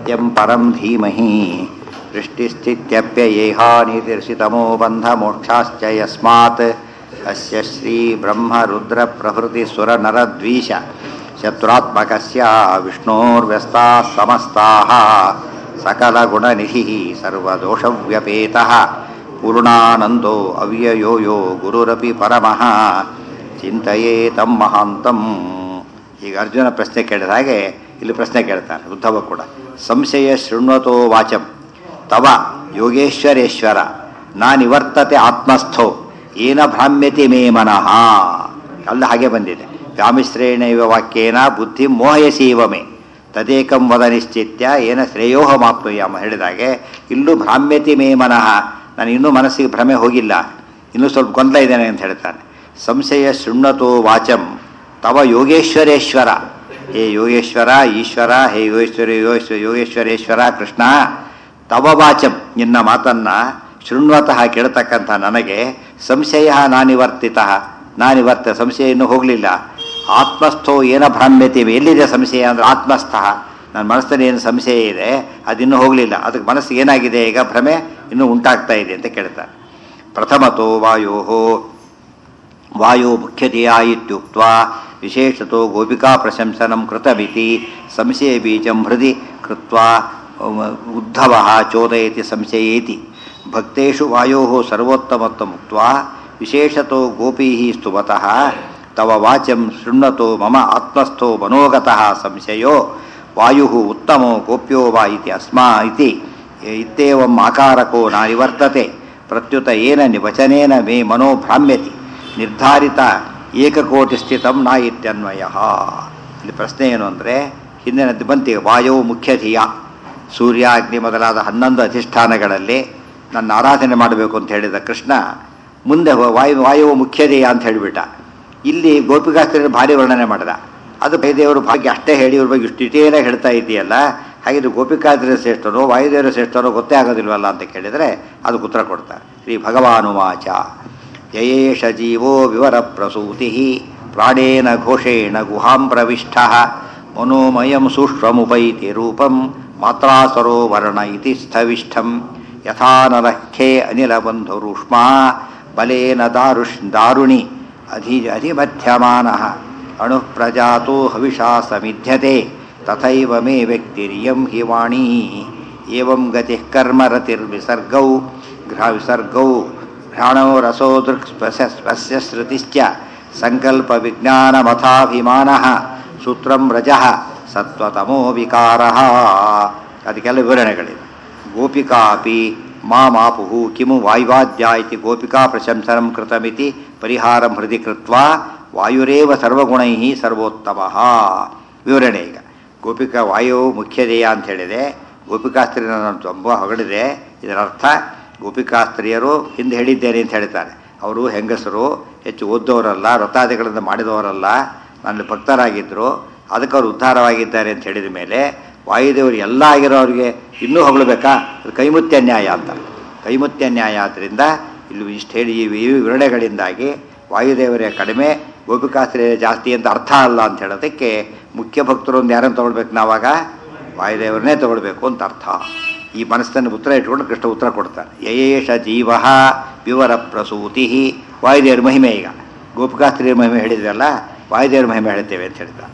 सत्यं परं धीमहि सृष्टिस्थित्यप्ययेहानितिर्षितमो बन्धमोक्षाश्च यस्मात् अस्य श्रीब्रह्मरुद्रप्रभृतिसुरनरद्वीष शत्रुरात्मकस्य विष्णोर्व्यस्ताः समस्ताः सकलगुणनिधिः सर्वदोषव्यपेतः पूर्णानन्दो अव्ययो यो ಗುರುರಪಿ ಪರಮಃ ಚಿಂತೆಯೇ ತಮ್ಮ ಮಹಾಂತಂ ಈಗ ಅರ್ಜುನ ಪ್ರಶ್ನೆ ಕೇಳಿದ ಹಾಗೆ ಇಲ್ಲಿ ಪ್ರಶ್ನೆ ಕೇಳ್ತಾನೆ ಉದ್ಧವ ಕೂಡ ಸಂಶಯ ಶೃಣ್ವತೋ ವಾಚಂ ತವ ಯೋಗೇಶ್ವರೇಶ್ವರ ನಾ ನಿವರ್ತತೆ ಆತ್ಮಸ್ಥೋ ಏನ ಭ್ರಾಮ್ಯತಿ ಮೇ ಮನಃ ಅಲ್ಲಿ ಹಾಗೆ ಬಂದಿದೆ ವ್ಯಾಮಿಶ್ರೇಣ ಇವ ವಾಕ್ಯೇನ ಬುದ್ಧಿ ಮೋಹಯಸೀವ ಮೇ ತದೇಕಂ ವದ ನಿಶ್ಚಿತ್ಯ ಏನ ಶ್ರೇಯೋಹ ಮಾಪ್ನುಯಾಮ ಹೇಳಿದಾಗೆ ಇಲ್ಲೂ ಭ್ರಾಮ್ಯತಿ ಮೇ ಮನಃ ನಾನು ಇನ್ನೂ ಮನಸ್ಸಿಗೆ ಭ್ರಮೆ ಹೋಗಿಲ್ಲ ಇನ್ನೂ ಸ್ವಲ್ಪ ಗೊಂದಲ ಇದ್ದೇನೆ ಅಂತ ಹೇಳ್ತಾನೆ ಸಂಶಯ ಶೃಣ್ವತೋ ವಾಚಂ ತವ ಯೋಗೇಶ್ವರೇಶ್ವರ ಹೇ ಯೋಗೇಶ್ವರ ಈಶ್ವರ ಹೇ ಯೋಗೇಶ್ವರ ಯೋಗೇಶ್ವರ ಯೋಗೇಶ್ವರೇಶ್ವರ ಕೃಷ್ಣ ತವ ವಾಚಂ ನಿನ್ನ ಮಾತನ್ನ ಶೃಣ್ವತಃ ಕೇಳ್ತಕ್ಕಂಥ ನನಗೆ ಸಂಶಯ ನಾನಿವರ್ತಿತ ನಾನಿವರ್ತ ಸಂಶಯ ಇನ್ನೂ ಹೋಗಲಿಲ್ಲ ಆತ್ಮಸ್ಥೋ ಏನ ಭ್ರಾಮ್ಯತೆ ಎಲ್ಲಿದೆ ಸಂಶಯ ಅಂದರೆ ಆತ್ಮಸ್ಥ ನನ್ನ ಮನಸ್ಸಲ್ಲಿ ಏನು ಸಂಶಯ ಇದೆ ಅದಿನ್ನೂ ಹೋಗಲಿಲ್ಲ ಅದಕ್ಕೆ ಮನಸ್ಸಿಗೆ ಏನಾಗಿದೆ ಈಗ ಭ್ರಮೆ ಇನ್ನೂ ಉಂಟಾಗ್ತಾ ಇದೆ ಅಂತ ಕೇಳ್ತಾರೆ ಪ್ರಥಮತೋ ವಾಯೋ ವಾಯೋ ಮುಖ್ಯತೆಯ ಇತ್ಯುಕ್ತ ವಿಶೇಷತೋ ಗೋಪಿಕಾ ಪ್ರಶಂಸನಂ ಕೃತಮಿತಿ ಸಂಶಯ ಬೀಜಂ ಹೃದಯ ಕೃತ್ವ ಉದ್ಧವ ಚೋದಯತಿ ಸಂಶಯೇತಿ ಭಕ್ತೇಷು ವಾಯೋ ಸರ್ವೋತ್ತಮತ್ವಮುಕ್ತ ವಿಶೇಷತೋ ಗೋಪೀ ಸ್ತುವತಃ ತವ ವಾಚಂ ಶೃಣ್ವತೋ ಮಮ ಆತ್ಮಸ್ಥೋ ಮನೋಗತಃ ಸಂಶಯೋ ವಾಯು ಉತ್ತಮೋ ಗೋಪ್ಯೋ ವಾ ಇತಿ ಅಸ್ಮಾ ಇತಿ ಇತ್ಯೇವಂ ಆಕಾರಕೋ ನಾನಿವರ್ತತೆ ಪ್ರತ್ಯುತ ಏನ ವಚನೇನ ಮೇ ಮನೋ ಭ್ರಾಮ್ಯತಿ ನಿರ್ಧಾರಿತ ಏಕಕೋಟಿ ಸ್ಥಿತಂ ನಾ ಇತ್ಯನ್ವಯ ಇಲ್ಲಿ ಪ್ರಶ್ನೆ ಏನು ಅಂದರೆ ಹಿಂದಿನದ್ದು ಬಂತಿ ವಾಯು ಮುಖ್ಯಧಿಯ ಸೂರ್ಯ ಅಗ್ನಿ ಮೊದಲಾದ ಹನ್ನೊಂದು ಅಧಿಷ್ಠಾನಗಳಲ್ಲಿ ನನ್ನ ಆರಾಧನೆ ಮಾಡಬೇಕು ಅಂತ ಹೇಳಿದ ಕೃಷ್ಣ ಮುಂದೆ ವಾಯು ವಾಯುವು ಮುಖ್ಯಧೇಯ ಅಂತ ಹೇಳಿಬಿಟ್ಟ ಇಲ್ಲಿ ಗೋಪಿಕಾಸ್ತ್ರೀಯರು ಭಾರಿ ವರ್ಣನೆ ಮಾಡಿದ ಅದು ಭಯದೇವರು ಭಾಗ್ಯ ಅಷ್ಟೇ ಹೇಳಿ ಇವ್ರ ಬಗ್ಗೆ ಇಷ್ಟು ಡಿಟೇಲಾಗಿ ಹೇಳ್ತಾ ಇದೆಯಲ್ಲ ಹಾಗಿದ್ರೆ ಗೋಪಿಕಾಸ್ತ್ರೀಯ ಶ್ರೇಷ್ಠನೋ ವಾಯುದೇವರ ಶ್ರೇಷ್ಠನೋ ಗೊತ್ತೇ ಆಗೋದಿಲ್ವಲ್ಲ ಅಂತ ಕೇಳಿದರೆ ಅದಕ್ಕೆ ಉತ್ತರ ಕೊಡ್ತಾರೆ ಶ್ರೀ ಭಗವಾನುವಾಚ ಯಯೇಷ ಜೀವೋ ವಿವರ ಪ್ರಸೂತಿ ಪ್ರಾಣೇನ ಘೋಷೇಣ ಗುಹಾಂ ಪ್ರವಿಷ್ಟ ಮನೋಮಯಂ ಸೂಕ್ಷ್ಮುಪೈತಿ ರೂಪಂ ಮಾತ್ರಾಸರೋ ವರ್ಣ ಇತಿ ಸ್ಥವಿಷ್ಠಂ ಯಥಾ ನರಖೇ ಅನಿಲಬಂಧುರುಷ್ಮಾ ಬಲೇನ ದಾರುಷ್ ದಾರುಣಿ ಅಧಿ ಅಧಿಮಧ್ಯಮಾನ ಅಣು ಪ್ರಜಾತೋ ಹವಿಷಾ ಸಮಿಧ್ಯತೆ ತಥೈವ ಮೇ ವ್ಯಕ್ತಿರಿಯಂ ಹಿ ವಾಣೀ ಏವಂ ಗತಿ ಕರ್ಮರತಿರ್ವಿಸರ್ಗೌ ಗೃಹ ವಿಸರ್ಗೌ ಘ್ರಾಣೋ ರಸೋ ದೃಕ್ ಸ್ಪಶ ಸ್ಪಶ್ಯ ಶ್ರುತಿಶ್ಚ ಸಂಕಲ್ಪ ವಿಜ್ಞಾನಮಥಾಭಿಮಾನ ಸೂತ್ರಂ ರಜಃ ಸತ್ವತಮೋ ವಿಕಾರ ಅದಕ್ಕೆಲ್ಲ ವಿವರಣೆಗಳಿವೆ ಗೋಪಿಕಾಪಿ ಮಾಮಾಪುಹು ಕಿಮು ವಾಯುವಾದ್ಯ ಇತಿ ಗೋಪಿಕಾ ಪ್ರಶಂಸನಂ ಕೃತಮಿತಿ ಪರಿಹಾರಂ ಹೃದಯ ಕೃತ್ವ ವಾಯುರೇವ ಸರ್ವಗುಣೈ ಸರ್ವೋತ್ತಮ ವಿವರಣೆ ಈಗ ಗೋಪಿಕಾ ವಾಯು ಮುಖ್ಯದೇಯ ಅಂತ ಹೇಳಿದೆ ಗೋಪಿಕಾಸ್ತ್ರೀಯರ ತುಂಬ ಹೊಗಳಿದೆ ಇದರ ಅರ್ಥ ಗೋಪಿಕಾಸ್ತ್ರೀಯರು ಹಿಂದೆ ಹೇಳಿದ್ದೇನೆ ಅಂತ ಹೇಳ್ತಾರೆ ಅವರು ಹೆಂಗಸರು ಹೆಚ್ಚು ಓದ್ದವರಲ್ಲ ವ್ರತಾದಿಗಳನ್ನು ಮಾಡಿದವರಲ್ಲ ನನ್ನ ಭಕ್ತರಾಗಿದ್ದರು ಅದಕ್ಕೆ ಅವರು ಉದ್ಧಾರವಾಗಿದ್ದಾರೆ ಅಂತ ಹೇಳಿದ ಮೇಲೆ ವಾಯುದೇವರು ಎಲ್ಲ ಆಗಿರೋರಿಗೆ ಇನ್ನೂ ಹೊಗಳಬೇಕಾ ಅದು ಕೈಮುತ್ಯ ನ್ಯಾಯ ಅಂತ ಕೈಮುತ್ಯ ನ್ಯಾಯ ಆದ್ದರಿಂದ ಇಲ್ಲಿ ಇಷ್ಟು ಹೇಳಿ ಈ ವಿವರಣೆಗಳಿಂದಾಗಿ ವಾಯುದೇವರೇ ಕಡಿಮೆ ಗೋಪಿಕಾಸ್ತ್ರೀಯ ಜಾಸ್ತಿ ಅಂತ ಅರ್ಥ ಅಲ್ಲ ಅಂತ ಹೇಳೋದಕ್ಕೆ ಮುಖ್ಯ ಭಕ್ತರು ಒಂದು ಯಾರನ್ನು ತೊಗೊಳ್ಬೇಕು ನಾವಾಗ ವಾಯುದೇವರನ್ನೇ ತಗೊಳ್ಬೇಕು ಅಂತ ಅರ್ಥ ಈ ಮನಸ್ಸನ್ನು ಉತ್ತರ ಇಟ್ಕೊಂಡು ಕೃಷ್ಣ ಉತ್ತರ ಕೊಡ್ತಾನೆ ಯಯೇಷ ಜೀವ ವಿವರ ಪ್ರಸೂತಿ ವಾಯುದೇವರ ಮಹಿಮೆ ಈಗ ಗೋಪಿಕಾಸ್ತ್ರೀಯರ ಮಹಿಮೆ ಹೇಳಿದ್ರಲ್ಲ ವಾಯುದೇವರ ಮಹಿಮೆ ಹೇಳ್ತೇವೆ ಅಂತ ಹೇಳ್ತಾರೆ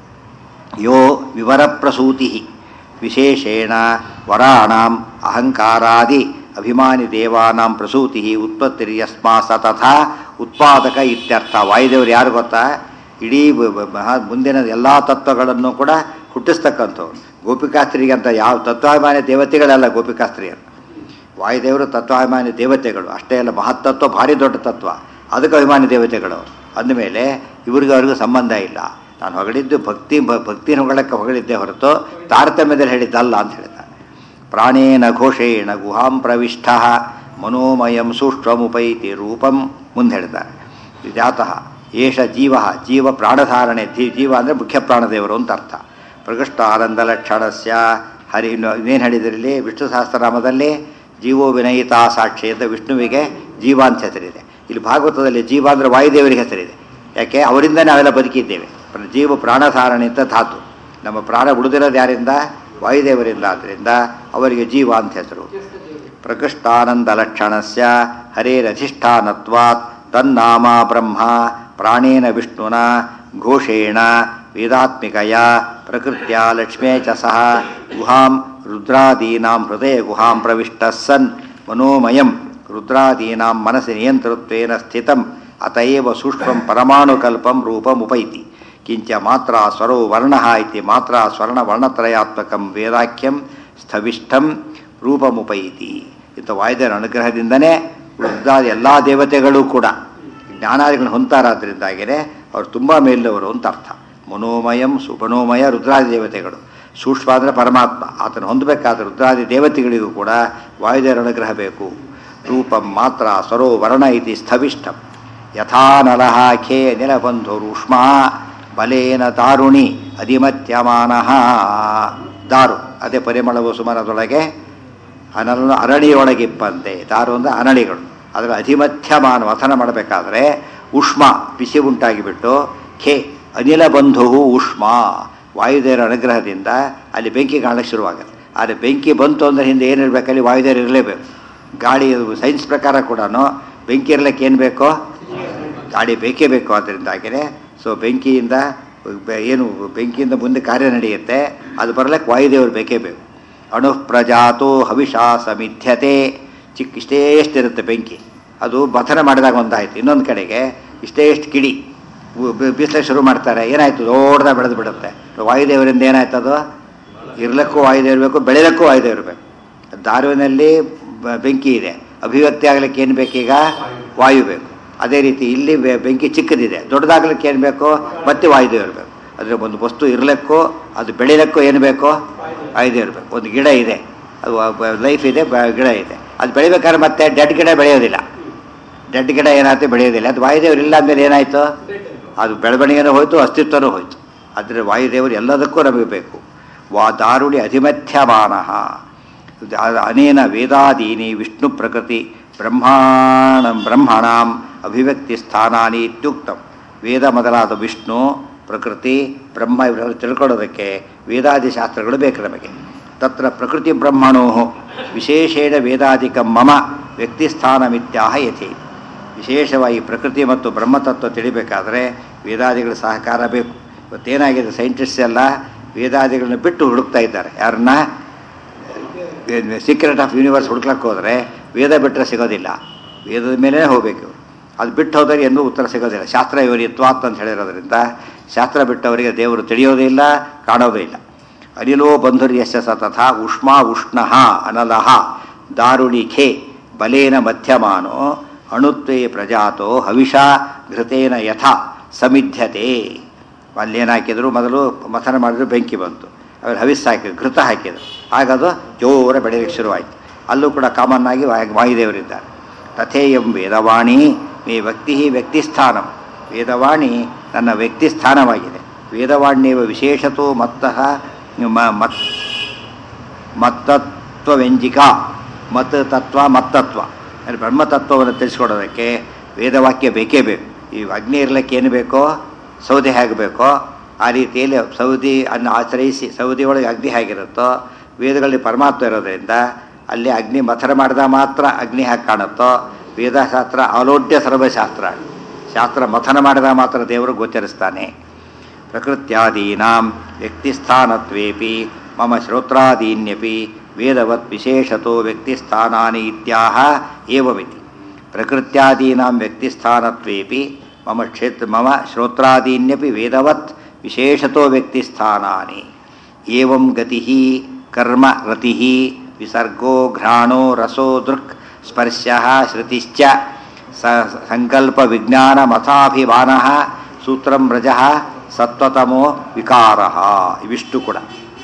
ಯೋ ವಿವರ ಪ್ರಸೂತಿ ವಿಶೇಷೇಣ ವರಾಣಾಂ ಅಹಂಕಾರಾದಿ ಅಭಿಮಾನಿ ದೇವಾನಾಂ ಪ್ರಸೂತಿ ಉತ್ಪತ್ತಿರ್ಯಸ್ಮಾ ಸ ತಥಾ ಉತ್ಪಾದಕ ಇತ್ಯರ್ಥ ವಾಯುದೇವರು ಯಾರು ಗೊತ್ತಾ ಇಡೀ ಮುಂದಿನ ಎಲ್ಲ ತತ್ವಗಳನ್ನು ಕೂಡ ಹುಟ್ಟಿಸ್ತಕ್ಕಂಥವ್ರು ಗೋಪಿಕಾಸ್ತ್ರೀಗೆ ಅಂತ ಯಾವ ತತ್ವಾಭಿಮಾನಿ ದೇವತೆಗಳೆಲ್ಲ ಗೋಪಿಕಾಸ್ತ್ರೀಯರು ವಾಯುದೇವರು ತತ್ವಾಭಿಮಾನಿ ದೇವತೆಗಳು ಅಷ್ಟೇ ಅಲ್ಲ ಮಹತ್ತತ್ವ ಭಾರಿ ದೊಡ್ಡ ತತ್ವ ಅದಕ್ಕೆ ಅಭಿಮಾನಿ ದೇವತೆಗಳು ಅಂದಮೇಲೆ ಇವ್ರಿಗೆ ಅವ್ರಿಗೂ ಸಂಬಂಧ ಇಲ್ಲ ನಾನು ಹೊಗಳಿದ್ದು ಭಕ್ತಿ ಭಕ್ತಿನ ಹೊಗಳಕ್ಕೆ ಹೊಗಳಿದ್ದೆ ಹೊರತು ತಾರತಮ್ಯದಲ್ಲಿ ಹೇಳಿದ್ದಲ್ಲ ಅಂತ ಹೇಳ್ತಾನೆ ಪ್ರಾಣೇನ ಘೋಷೇಣ ಗುಹಾಂ ಪ್ರವಿಷ್ಟ ಮನೋಮಯಂ ಸೂಕ್ಷ್ಮುಪೈತಿ ರೂಪಂ ಮುಂದೆ ಹೇಳ್ತಾರೆ ಜಾತಃ ಏಷ ಜೀವ ಜೀವ ಪ್ರಾಣಧಾರಣೆ ಜೀವ ಅಂದರೆ ಮುಖ್ಯ ಪ್ರಾಣದೇವರು ಅಂತ ಅರ್ಥ ಪ್ರಕೃಷ್ಟ ಆನಂದ ಲಕ್ಷಣಸ್ಯ ಹರಿ ಇನ್ನೇನು ಹೇಳಿದ್ರಲ್ಲಿ ವಿಷ್ಣು ಸಹಸ್ರನಾಮದಲ್ಲಿ ಜೀವೋ ವಿನಯಿತಾ ಸಾಕ್ಷಿ ಅಂತ ವಿಷ್ಣುವಿಗೆ ಜೀವ ಅಂತ ಹೆಸರಿದೆ ಇಲ್ಲಿ ಭಾಗವತದಲ್ಲಿ ಜೀವ ಅಂದರೆ ವಾಯುದೇವರಿಗೆ ಹೆಸರಿದೆ ಯಾಕೆ ಅವರಿಂದ ನಾವೆಲ್ಲ ಬದುಕಿದ್ದೇವೆ ಜೀವ ಪ್ರಾಣಧಾರಣೆ ಅಂತ ಧಾತು ನಮ್ಮ ಪ್ರಾಣ ಉಳಿದಿರೋದು ಯಾರಿಂದ ವಾಯುದೇವರಿಲ್ಲ ಆದ್ದರಿಂದ ಅವರಿಗೆ ಜೀವ ಅಂತ ಹೆಸರು ಪ್ರಕೃಷ್ಟಾನಂದಲಕ್ಷಣಸ್ಯ ಹರೇರಧಿಷ್ಠಾನತ್ವಾತ್ ತನ್ನಾಮ ಬ್ರಹ್ಮ ಪ್ರಾಣೇನ ವಿಷ್ಣುನ ಘೋಷೇಣ ವೇದಾತ್ಮಿಕಯ ಪ್ರಕೃತ್ಯ ಲಕ್ಷ್ಮೇ ಚ ಸಹ ಗುಹಾಂ ರುದ್ರಾದೀನಾಂ ಹೃದಯ ಗುಹಾಂ ಪ್ರವಿಷ್ಟ ಸನ್ ಮನೋಮಯಂ ರುದ್ರಾದೀನಾಂ ಮನಸ್ಸಿ ನಿಯಂತೃತ್ವೇನ ಸ್ಥಿತಂ ಅತಯೇವ ಸೂಕ್ಷ್ಮಂ ಪರಮಾಣುಕಲ್ಪಂ ರೂಪಮುಪೈತಿ ಕಿಂಚ ಮಾತ್ರ ಸ್ವರೋ ವರ್ಣ ಇತಿ ಮಾತ್ರ ಸ್ವರ್ಣ ವರ್ಣತ್ರಯಾತ್ಮಕಂ ವೇದಾಖ್ಯಂ ಸ್ಥವಿಷ್ಠಂ ರೂಪಮುಪೈತಿ ಇಂಥ ವಾಯುದೇವರ ಅನುಗ್ರಹದಿಂದನೇ ರುದ್ರಾದಿ ಎಲ್ಲ ದೇವತೆಗಳು ಕೂಡ ಜ್ಞಾನಾದಿಗಳನ್ನು ಹೊಂತಾರಾದ್ರಿಂದಾಗಿಯೇ ಅವರು ತುಂಬ ಮೇಲಿನವರು ಅಂತ ಅರ್ಥ ಮನೋಮಯಂ ಸುಪನೋಮಯ ರುದ್ರಾದಿ ದೇವತೆಗಳು ಸೂಕ್ಷ್ಮ ಅಂದರೆ ಪರಮಾತ್ಮ ಆತನ ಹೊಂದಬೇಕಾದ ರುದ್ರಾದಿ ದೇವತೆಗಳಿಗೂ ಕೂಡ ವಾಯುದೇವರ ಅನುಗ್ರಹ ಬೇಕು ರೂಪಂ ಮಾತ್ರ ಸ್ವರೋ ವರ್ಣ ಇತಿ ಸ್ಥವಿಷ್ಠಂ ಯಥಾ ನಲಃ ಖೇ ನಿಲಬಂಧುರುಷ್ಮಾ ಬಲೇನ ದಾರುಣಿ ಅಧಿಮತ್ಯಮಾನಃ ದಾರು ಅದೇ ಪರಿಮಳವು ಸುಮನದೊಳಗೆ ಅನಲ ಅರಳಿಯೊಳಗಿಪ್ಪಂತೆ ದಾರು ಅಂದರೆ ಅನಳಿಗಳು ಅದರ ಅಧಿಮಧ್ಯಮಾನ ವಥನ ಮಾಡಬೇಕಾದ್ರೆ ಉಷ್ಮ ಬಿಸಿ ಉಂಟಾಗಿಬಿಟ್ಟು ಖೇ ಅನಿಲ ಬಂಧು ಉಷ್ಮ ವಾಯುದೇವರ ಅನುಗ್ರಹದಿಂದ ಅಲ್ಲಿ ಬೆಂಕಿ ಕಾಣಕ್ಕೆ ಶುರುವಾಗುತ್ತೆ ಆದರೆ ಬೆಂಕಿ ಬಂತು ಅಂದರೆ ಹಿಂದೆ ಏನಿರಬೇಕಲ್ಲಿ ವಾಯುದೇವರು ಇರಲೇಬೇಕು ಗಾಳಿ ಸೈನ್ಸ್ ಪ್ರಕಾರ ಕೂಡ ಬೆಂಕಿ ಇರಲಿಕ್ಕೆ ಏನು ಬೇಕೋ ಗಾಳಿ ಬೇಕೇ ಬೇಕು ಅದರಿಂದಾಗಿಯೇ ಸೊ ಬೆಂಕಿಯಿಂದ ಬೆ- ಏನು ಬೆಂಕಿಯಿಂದ ಮುಂದೆ ಕಾರ್ಯ ನಡೆಯುತ್ತೆ ಅದು ಬರಲಿಕ್ಕೆ ವಾಯುದೇವರು ಬೇಕೇ ಬೇಕು ಅಣು ಪ್ರಜಾತೋ ಹವಿಷಾ ಸಮಿಧ್ಯತೆ ಚಿಕ್ಕ ಇಷ್ಟೇ ಎಷ್ಟಿರುತ್ತೆ ಬೆಂಕಿ ಅದು ಬಥನ ಮಾಡಿದಾಗ ಒಂದಾಯ್ತು ಇನ್ನೊಂದು ಕಡೆಗೆ ಇಷ್ಟೇ ಎಷ್ಟು ಕಿಡಿ ಬಿಸಿಲಿಗೆ ಶುರು ಮಾಡ್ತಾರೆ ಏನಾಯ್ತು ದೊಡ್ಡದ ಬೆಳೆದು ಬಿಡುತ್ತೆ ವಾಯುದೇವರಿಂದ ಏನಾಯ್ತು ಅದು ಇರ್ಲಿಕ್ಕೂ ವಾಯುದೇವರು ಬೇಕು ಬೆಳೆಯಲಿಕ್ಕೂ ವಾಯುದೇವರು ಬೇಕು ದಾರುವಿನಲ್ಲಿ ಬ- ಬೆಂಕಿ ಇದೆ ಅಭಿವ್ಯಕ್ತಿ ಆಗ್ಲಿಕ್ಕೆ ಏನು ಬೇಕೀಗ ವಾಯು ಬೇಕು ಅದೇ ರೀತಿ ಇಲ್ಲಿ ಬೆ- ಬೆಂಕಿ ಚಿಕ್ಕದಿದೆ ದೊಡ್ಡದಾಗ್ಲಿಕ್ಕೆ ಏನು ಬೇಕು ಮತ್ತೆ ವಾಯುದೇವರು ಬೇಕು ಅಂದರೆ ಒಂದು ವಸ್ತು ಇರಲಿಕ್ಕೂ ಅದು ಬೆಳಿಲಿಕ್ಕೂ ಏನು ಬೇಕು ವಾಯುದೇವರು ಬೇಕು ಒಂದು ಗಿಡ ಇದೆ ಅದು ಲೈಫ್ ಇದೆ ಬ- ಗಿಡ ಇದೆ ಅದು ಬೆಳಿಬೇಕಾದ್ರೆ ಮತ್ತೆ ಡೆಡ್ ಗಿಡ ಬೆಳೆಯೋದಿಲ್ಲ ಡೆಡ್ ಗಿಡ ಏನಾಯ್ತು ಬೆಳೆಯೋದಿಲ್ಲ ಅದು ವಾಯುದೇವರು ಇಲ್ಲ ಅಂದಮೇಲೆ ಏನಾಯಿತು ಅದು ಬೆಳವಣಿಗೆನೂ ಹೋಯ್ತು ಅಸ್ತಿತ್ವನೂ ಹೋಯ್ತು ಆದರೆ ವಾಯುದೇವರು ಎಲ್ಲದಕ್ಕೂ ನಮಗೆ ಬೇಕು ವಾ ದಾರುಣಿ ಅಧಿಮಥ್ಯಮಾನ ಅನೇನ ವೇದಾದೀನಿ ವಿಷ್ಣು ಪ್ರಕೃತಿ ಬ್ರಹ್ಮಾಣ ಬ್ರಹ್ಮಣಾಂ ಅಭಿವ್ಯಕ್ತಿ ಸ್ಥಾನಾನಿ ಇತ್ಯುಕ್ತಂ ವೇದ ಮೊದಲಾದ ವಿಷ್ಣು ಪ್ರಕೃತಿ ಬ್ರಹ್ಮ ಇವೆಲ್ಲ ತಿಳ್ಕೊಳ್ಳೋದಕ್ಕೆ ವೇದಾದಿ ಶಾಸ್ತ್ರಗಳು ಬೇಕು ನಮಗೆ ತತ್ರ ಪ್ರಕೃತಿ ಬ್ರಹ್ಮಣೋ ವಿಶೇಷೇಣ ವೇದಾದಿಕಂ ಮಮ ವ್ಯಕ್ತಿಸ್ಥಾನಮಿತ್ಯಾಹ ಯಥಿ ವಿಶೇಷವಾಗಿ ಪ್ರಕೃತಿ ಮತ್ತು ಬ್ರಹ್ಮತತ್ವ ತಿಳಿಬೇಕಾದ್ರೆ ವೇದಾದಿಗಳ ಸಹಕಾರ ಬೇಕು ಇವತ್ತೇನಾಗಿದೆ ಸೈಂಟಿಸ್ಟ್ ಎಲ್ಲ ವೇದಾದಿಗಳನ್ನ ಬಿಟ್ಟು ಹುಡುಕ್ತಾ ಇದ್ದಾರೆ ಯಾರನ್ನ ಸೀಕ್ರೆಟ್ ಆಫ್ ಯೂನಿವರ್ಸ್ ಹುಡುಕ್ಲಕ್ಕೆ ಹೋದರೆ ವೇದ ಬಿಟ್ಟರೆ ಸಿಗೋದಿಲ್ಲ ವೇದದ ಮೇಲೆ ಹೋಗ್ಬೇಕು ಇವ್ರು. ಅದು ಬಿಟ್ಟು ಹೋದರೆ ಎಂದೂ ಉತ್ತರ ಸಿಗೋದಿಲ್ಲ ಶಾಸ್ತ್ರ ಇವರಿತ್ವಾತ್ ಅಂತ ಹೇಳಿರೋದ್ರಿಂದ ಶಾಸ್ತ್ರ ಬಿಟ್ಟವರಿಗೆ ದೇವರು ತಿಳಿಯೋದೇ ಇಲ್ಲ ಕಾಣೋದೇ ಇಲ್ಲ ಅನಿಲೋ ಬಂಧುರ್ಯಶ ಸತಥಾ ಉಷ್ಮಾ ಉಷ್ಣ ಅನಲಹ ದಾರುಣಿ ಖೇ ಬಲೇನ ಮಧ್ಯಮಾನೋ ಅಣುತ್ವೇ ಪ್ರಜಾತೋ ಹವಿಷಾ ಘೃತೇನ ಯಥಾ ಸಮಿಧ್ಯತೆ ಅಲ್ಲೇನು ಹಾಕಿದ್ರು ಮೊದಲು ಮಥನ ಮಾಡಿದ್ರು ಬೆಂಕಿ ಬಂತು ಆಮೇಲೆ ಹವಿಸ್ ಹಾಕಿದ್ರು ಘೃತ ಹಾಕಿದ್ರು ಆಗ ಅದು ಜೋರ ಬೆಳೆಯಲಿಕ್ಕೆ ಶುರುವಾಯಿತು ಅಲ್ಲೂ ಕೂಡ ಕಾಮನ್ ಆಗಿ ವಾಯು- ವಾಯುದೇವರಿದ್ದಾರೆ ತಥೇಯಂ ವೇದವಾಣಿ ಮೇ ವ್ಯಕ್ತಿ ವ್ಯಕ್ತಿಸ್ಥಾನಂ ವೇದವಾಣಿ ನನ್ನ ವ್ಯಕ್ತಿ ಸ್ಥಾನವಾಗಿದೆ ವೇದವಾಣ್ಯವ ವಿಶೇಷತೋ ಮತ್ತಃ ಮ- ಮತ್ ಮತ್ತತ್ವವ್ಯಂಜಿಕ ಮತ್ ತತ್ವ ಮತ್ತತ್ವ ಅಂದರೆ ಬ್ರಹ್ಮತತ್ವವನ್ನು ತಿಳಿಸ್ಕೊಡೋದಕ್ಕೆ ವೇದವಾಕ್ಯ ಬೇಕೇ ಬೇಕು ಈ ಅಗ್ನಿ ಇರಲಿಕ್ಕೆ ಏನು ಬೇಕೋ ಸೌದೆ ಹೇಗೆ ಬೇಕೋ ಆ ರೀತಿಯಲ್ಲಿ ಸೌದಿ ಅನ್ನು ಆಶ್ರಯಿಸಿ ಸೌದಿ ಒಳಗೆ ಅಗ್ನಿ ಹೇಗಿರುತ್ತೋ ವೇದಗಳಲ್ಲಿ ಪರಮಾತ್ಮ ಇರೋದ್ರಿಂದ ಅಲ್ಲಿ ಅಗ್ನಿ ಮಥನ ಮಾಡಿದಾಗ ಮಾತ್ರ ಅಗ್ನಿ ಹೇಗೆ ಕಾಣುತ್ತೋ ವೇದಶಾಸ್ತ್ರ ಅಲೋಡ್ಯ ಸರ್ವಶಾಸ್ತ್ರ ಶಾಸ್ತ್ರ ಮಥನ ಮಾಡಿದಾಗ ಮಾತ್ರ ದೇವರು ಗೋಚರಿಸ್ತಾನೆ ಪ್ರಕೃತ್ಯಾದೀನಾಂ ವ್ಯಕ್ತಿಸ್ಥಾನತ್ವೇಪಿ ಮಮ ಶ್ರೋತ್ರಾದೀನ್ಯಪಿ ವೇದವತ್ ವಿಶೇಷತೋ ವ್ಯಕ್ತಿಸ್ಥಾನಾನಿ ಇತ್ಯಾಹ ಏವಮಿತಿ ಪ್ರಕೃತ್ಯಾದೀನಾಂ ವ್ಯಕ್ತಿಸ್ಥಾನತ್ವೇಪಿ ಮಮ ಕ್ಷೇತ್ರ ಮಮ ಶ್ರೋತ್ರಾದೀನ್ಯಪಿ ವೇದವತ್ ವಿಶೇಷತೋ ವ್ಯಕ್ತಿಸ್ಥಾನಾನಿ ಏವಂ ಗತಿ ಕರ್ಮ ರತಿ ವಿಸರ್ಗೋ ಘ್ರಾಣೋ ರಸೋ ದೃಕ್ ಸ್ಪರ್ಶ ಶ್ರುತಿಶ್ಚ ಸ ಸಂಕಲ್ಪ ವಿಜ್ಞಾನ ಮಥಾಭಿಮಾನ ಸೂತ್ರಂ ರಜ ಸತ್ವತಮೋ ವಿಕಾರ ಇವಿಷ್ಟು ಕೂಡ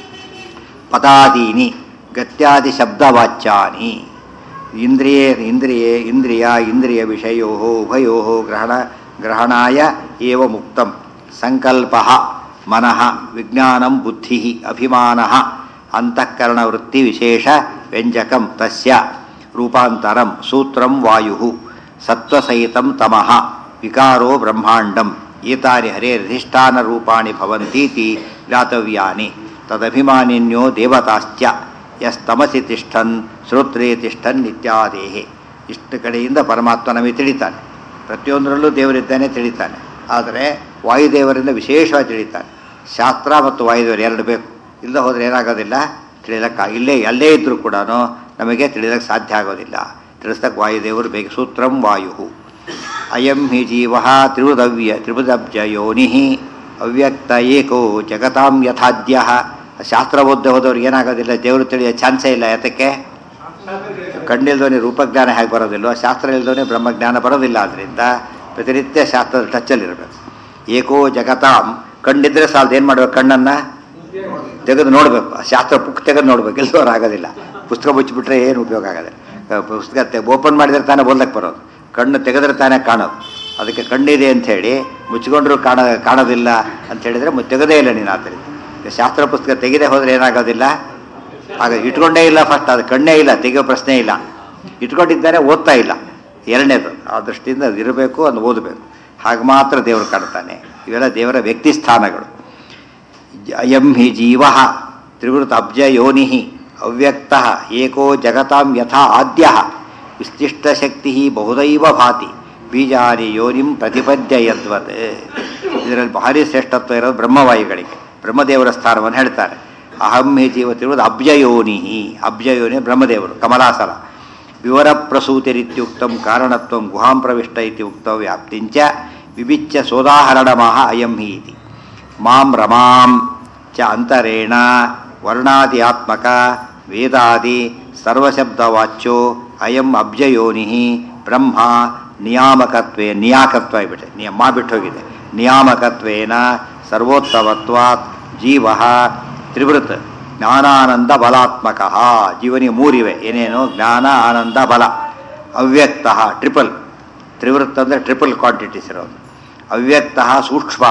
ಪದಾದೀನಿ ಗತ್ಯಾದಿ ಶಬ್ದವಾಚ್ಯಾನಿ ಇಂದ್ರಿಯೇ ಇಂದ್ರಿಯೇ ಇಂದ್ರಿಯ ಇಂದ್ರಿಯ ವಿಷಯೋ ಉಭಯೋ ಗ್ರಹಣ ಗ್ರಹಣಾಯ ಏವ ಮುಕ್ತಂ ಸಂಕಲ್ಪ ಮನಃ ವಿಜ್ಞಾನಂ ಬುದ್ಧಿ ಅಭಿಮಾನ ಅಂತಃಕರಣವೃತ್ತಿ ವಿಶೇಷ ವ್ಯಂಜಕಂ ತಸ್ಯ ರೂಪಾಂತರಂ ಸೂತ್ರಂ ವಾಯು ಸತ್ವಸಹಿತಂ ತಮಃ ವಿಕಾರೋ ಬ್ರಹ್ಮಾಂಡಂ ಏತಾನಿ ಹರೇರಧಿಷ್ಠಾನ ರೂಪಾಣಿ ಭವಂತೀತಿ ಜ್ಞಾತವ್ಯಾನಿ ತದಭಿಮಾನಿನ್ಯೋ ದೇವತಾಶ್ಚ ಯಸ್ ತಮಸಿ ತಿಷ್ಠನ್ ಶ್ರೋತ್ರೇ ತಿಷ್ಠನ್ ಇತ್ಯಾದೇಹಿ ಇಷ್ಟು ಕಡೆಯಿಂದ ಪರಮಾತ್ಮ ನಮಗೆ ತಿಳಿತಾನೆ ಪ್ರತಿಯೊಂದರಲ್ಲೂ ದೇವರಿದ್ದಾನೆ ತಿಳಿತಾನೆ ಆದರೆ ವಾಯುದೇವರಿಂದ ವಿಶೇಷವಾಗಿ ತಿಳಿತಾನೆ ಶಾಸ್ತ್ರ ಮತ್ತು ವಾಯುದೇವರು ಎರಡು ಬೇಕು ಇಲ್ಲದೆ ಹೋದರೆ ಏನಾಗೋದಿಲ್ಲ ತಿಳಿಲಕ್ಕ ಇಲ್ಲೇ ಎಲ್ಲೇ ಇದ್ದರೂ ಕೂಡ ನಮಗೆ ತಿಳಿಲಕ್ಕೆ ಸಾಧ್ಯ ಆಗೋದಿಲ್ಲ ತಿಳಿಸ್ತಕ್ಕೆ ವಾಯುದೇವರು ಬೇಕು ಸೂತ್ರಂ ವಾಯು ಅಯಂ ಹಿ ಜೀವ ತ್ರಿವೃದವ್ಯ ತ್ರಿಭುಜಬ್ಜ ಯೋನಿ ಅವ್ಯಕ್ತ ಏಕೋ ಜಗತಾಂ ಯಥಾದ್ಯ ಶಾಸ್ತ್ರ ಓದ್ದ ಹೋದವ್ರಿಗೆ ಏನಾಗೋದಿಲ್ಲ ದೇವರು ತಿಳಿಯೋ ಚಾನ್ಸೇ ಇಲ್ಲ ಯಾತಕ್ಕೆ ಕಣ್ಣಿಲ್ದವನೇ ರೂಪಜ್ಞಾನ ಹೇಗೆ ಬರೋದಿಲ್ಲೋ ಶಾಸ್ತ್ರ ಇಲ್ದವನೇ ಬ್ರಹ್ಮಜ್ಞಾನ ಬರೋದಿಲ್ಲ ಆದ್ದರಿಂದ ಪ್ರತಿನಿತ್ಯ ಶಾಸ್ತ್ರದ ಟಚ್ಚಲ್ಲಿರಬೇಕು ಏಕೋ ಜಗತಾಂ ಕಣ್ಣಿದ್ರೆ ಸಾಲದು ಏನು ಮಾಡಬೇಕು ಕಣ್ಣನ್ನು ತೆಗೆದು ನೋಡಬೇಕು ಶಾಸ್ತ್ರ ಬುಕ್ ತೆಗೆದು ನೋಡ್ಬೇಕು ಎಲ್ಲದವ್ರು ಆಗೋದಿಲ್ಲ ಪುಸ್ತಕ ಮುಚ್ಚಿಬಿಟ್ರೆ ಏನು ಉಪಯೋಗ ಆಗೋದಿಲ್ಲ ಅಹ್ ಪುಸ್ತಕ ಓಪನ್ ಮಾಡಿದ್ರೆ ತಾನೇ ಓದಕ್ಕೆ ಬರೋದು ಕಣ್ಣು ತೆಗೆದ್ರೆ ತಾನೇ ಕಾಣೋದು ಅದಕ್ಕೆ ಕಣ್ಣಿದೆ ಅಂಥೇಳಿ ಮುಚ್ಚಿಕೊಂಡ್ರು ಕಾಣ ಕಾಣೋದಿಲ್ಲ ಅಂತ ಹೇಳಿದರೆ ಮು- ತೆಗೆದೇ ಇಲ್ಲ ನೀನು ಆದ್ದರಿಂದ ಈಗ ಶಾಸ್ತ್ರ ಪುಸ್ತಕ ತೆಗೆದೇ ಹೋದರೆ ಏನಾಗೋದಿಲ್ಲ ಆಗ ಇಟ್ಕೊಂಡೇ ಇಲ್ಲ ಫಸ್ಟ್ ಅದು ಕಣ್ಣೇ ಇಲ್ಲ ತೆಗೆಯೋ ಪ್ರಶ್ನೆ ಇಲ್ಲ ಇಟ್ಕೊಂಡಿದ್ದಾರೆ ಓದ್ತಾ ಇಲ್ಲ ಎರಡನೇದು ಆ ದೃಷ್ಟಿಯಿಂದ ಅದು ಇರಬೇಕು ಅದು ಓದಬೇಕು ಹಾಗೆ ಮಾತ್ರ ದೇವರು ಕಾಣ್ತಾನೆ ಇವೆಲ್ಲ ದೇವರ ವ್ಯಕ್ತಿ ಸ್ಥಾನಗಳು ಅಯಂ ಹಿ ಜೀವ ತ್ರಿವೃತ ಅಬ್ಜ ಯೋನಿ ಅವ್ಯಕ್ತ ಏಕೋ ಜಗತಾಂ ಯಥಾ ಆದ್ಯ ವಿಶಿಷ್ಟಶಕ್ತಿ ಬಹುದೈವ ಭಾತಿ ಬೀಜಾನಿ ಯೋನಿಂ ಪ್ರತಿಪದ್ಯ ಯದ್ವತ್ ಇದರಲ್ಲಿ ಭಾರಿ ಶ್ರೇಷ್ಠತ್ವ ಇರೋದು ಬ್ರಹ್ಮವಾಯುಗಳಿಗೆ ಬ್ರಹ್ಮದೇವರ ಸ್ಥಾನವನ್ನು ಹೇಳ್ತಾರೆ ಅಹಂ ಹಿ ಜೀವ ತಿರುವುದು ಅಬ್ಜಯೋನಿ ಅಬ್ಜಯೋನಿ ಬ್ರಹ್ಮದೇವರು ಕಮಲಾಸರ ವಿವರ ಪ್ರಸೂತಿರಿತ್ಯುಕ್ತಂ ಕಾರಣತ್ವಂ ಗುಹಾಂ ಪ್ರವಿಷ್ಟ ಇತಿ ಉಕ್ತ ವ್ಯಾಪ್ತಿಂಚ ವಿವಿಚ್ಯ ಸೋದಾಹರಣಮಃ ಅಯಂ ಹಿ ಇತಿ ಮಾಂ ರಮಾಂ ಚ ಅಂತರೇಣ ವರ್ಣಾದ್ಯಾತ್ಮಕ ವೇದಾದಿ ಸರ್ವಶಬ್ದವಾಚ್ಯೋ ಅಯಂ ಅಬ್ಜಯೋನಿ ಬ್ರಹ್ಮ ನಿಯಾಮಕತ್ವೇ ನಿಯಾಕತ್ವ ಆಗಿಬಿಟ್ಟೆ ನಿಯಮ ಬಿಟ್ಟು ಹೋಗಿದೆ ನಿಯಾಮಕತ್ವೇನ ಸರ್ವೋತ್ತಮತ್ವಾತ್ ಜೀವ ತ್ರಿವೃತ್ ಜ್ಞಾನಾನಂದ ಬಲಾತ್ಮಕ ಜೀವನಿಗೆ ಮೂರಿವೆ ಏನೇನು ಜ್ಞಾನ ಆನಂದ ಬಲ ಅವ್ಯಕ್ತ ಟ್ರಿಪಲ್ ತ್ರಿವೃತ್ ಅಂದರೆ ಟ್ರಿಪಲ್ ಕ್ವಾಂಟಿಟೀಸ್ ಇರೋದು ಅವ್ಯಕ್ತ ಸೂಕ್ಷ್ಮ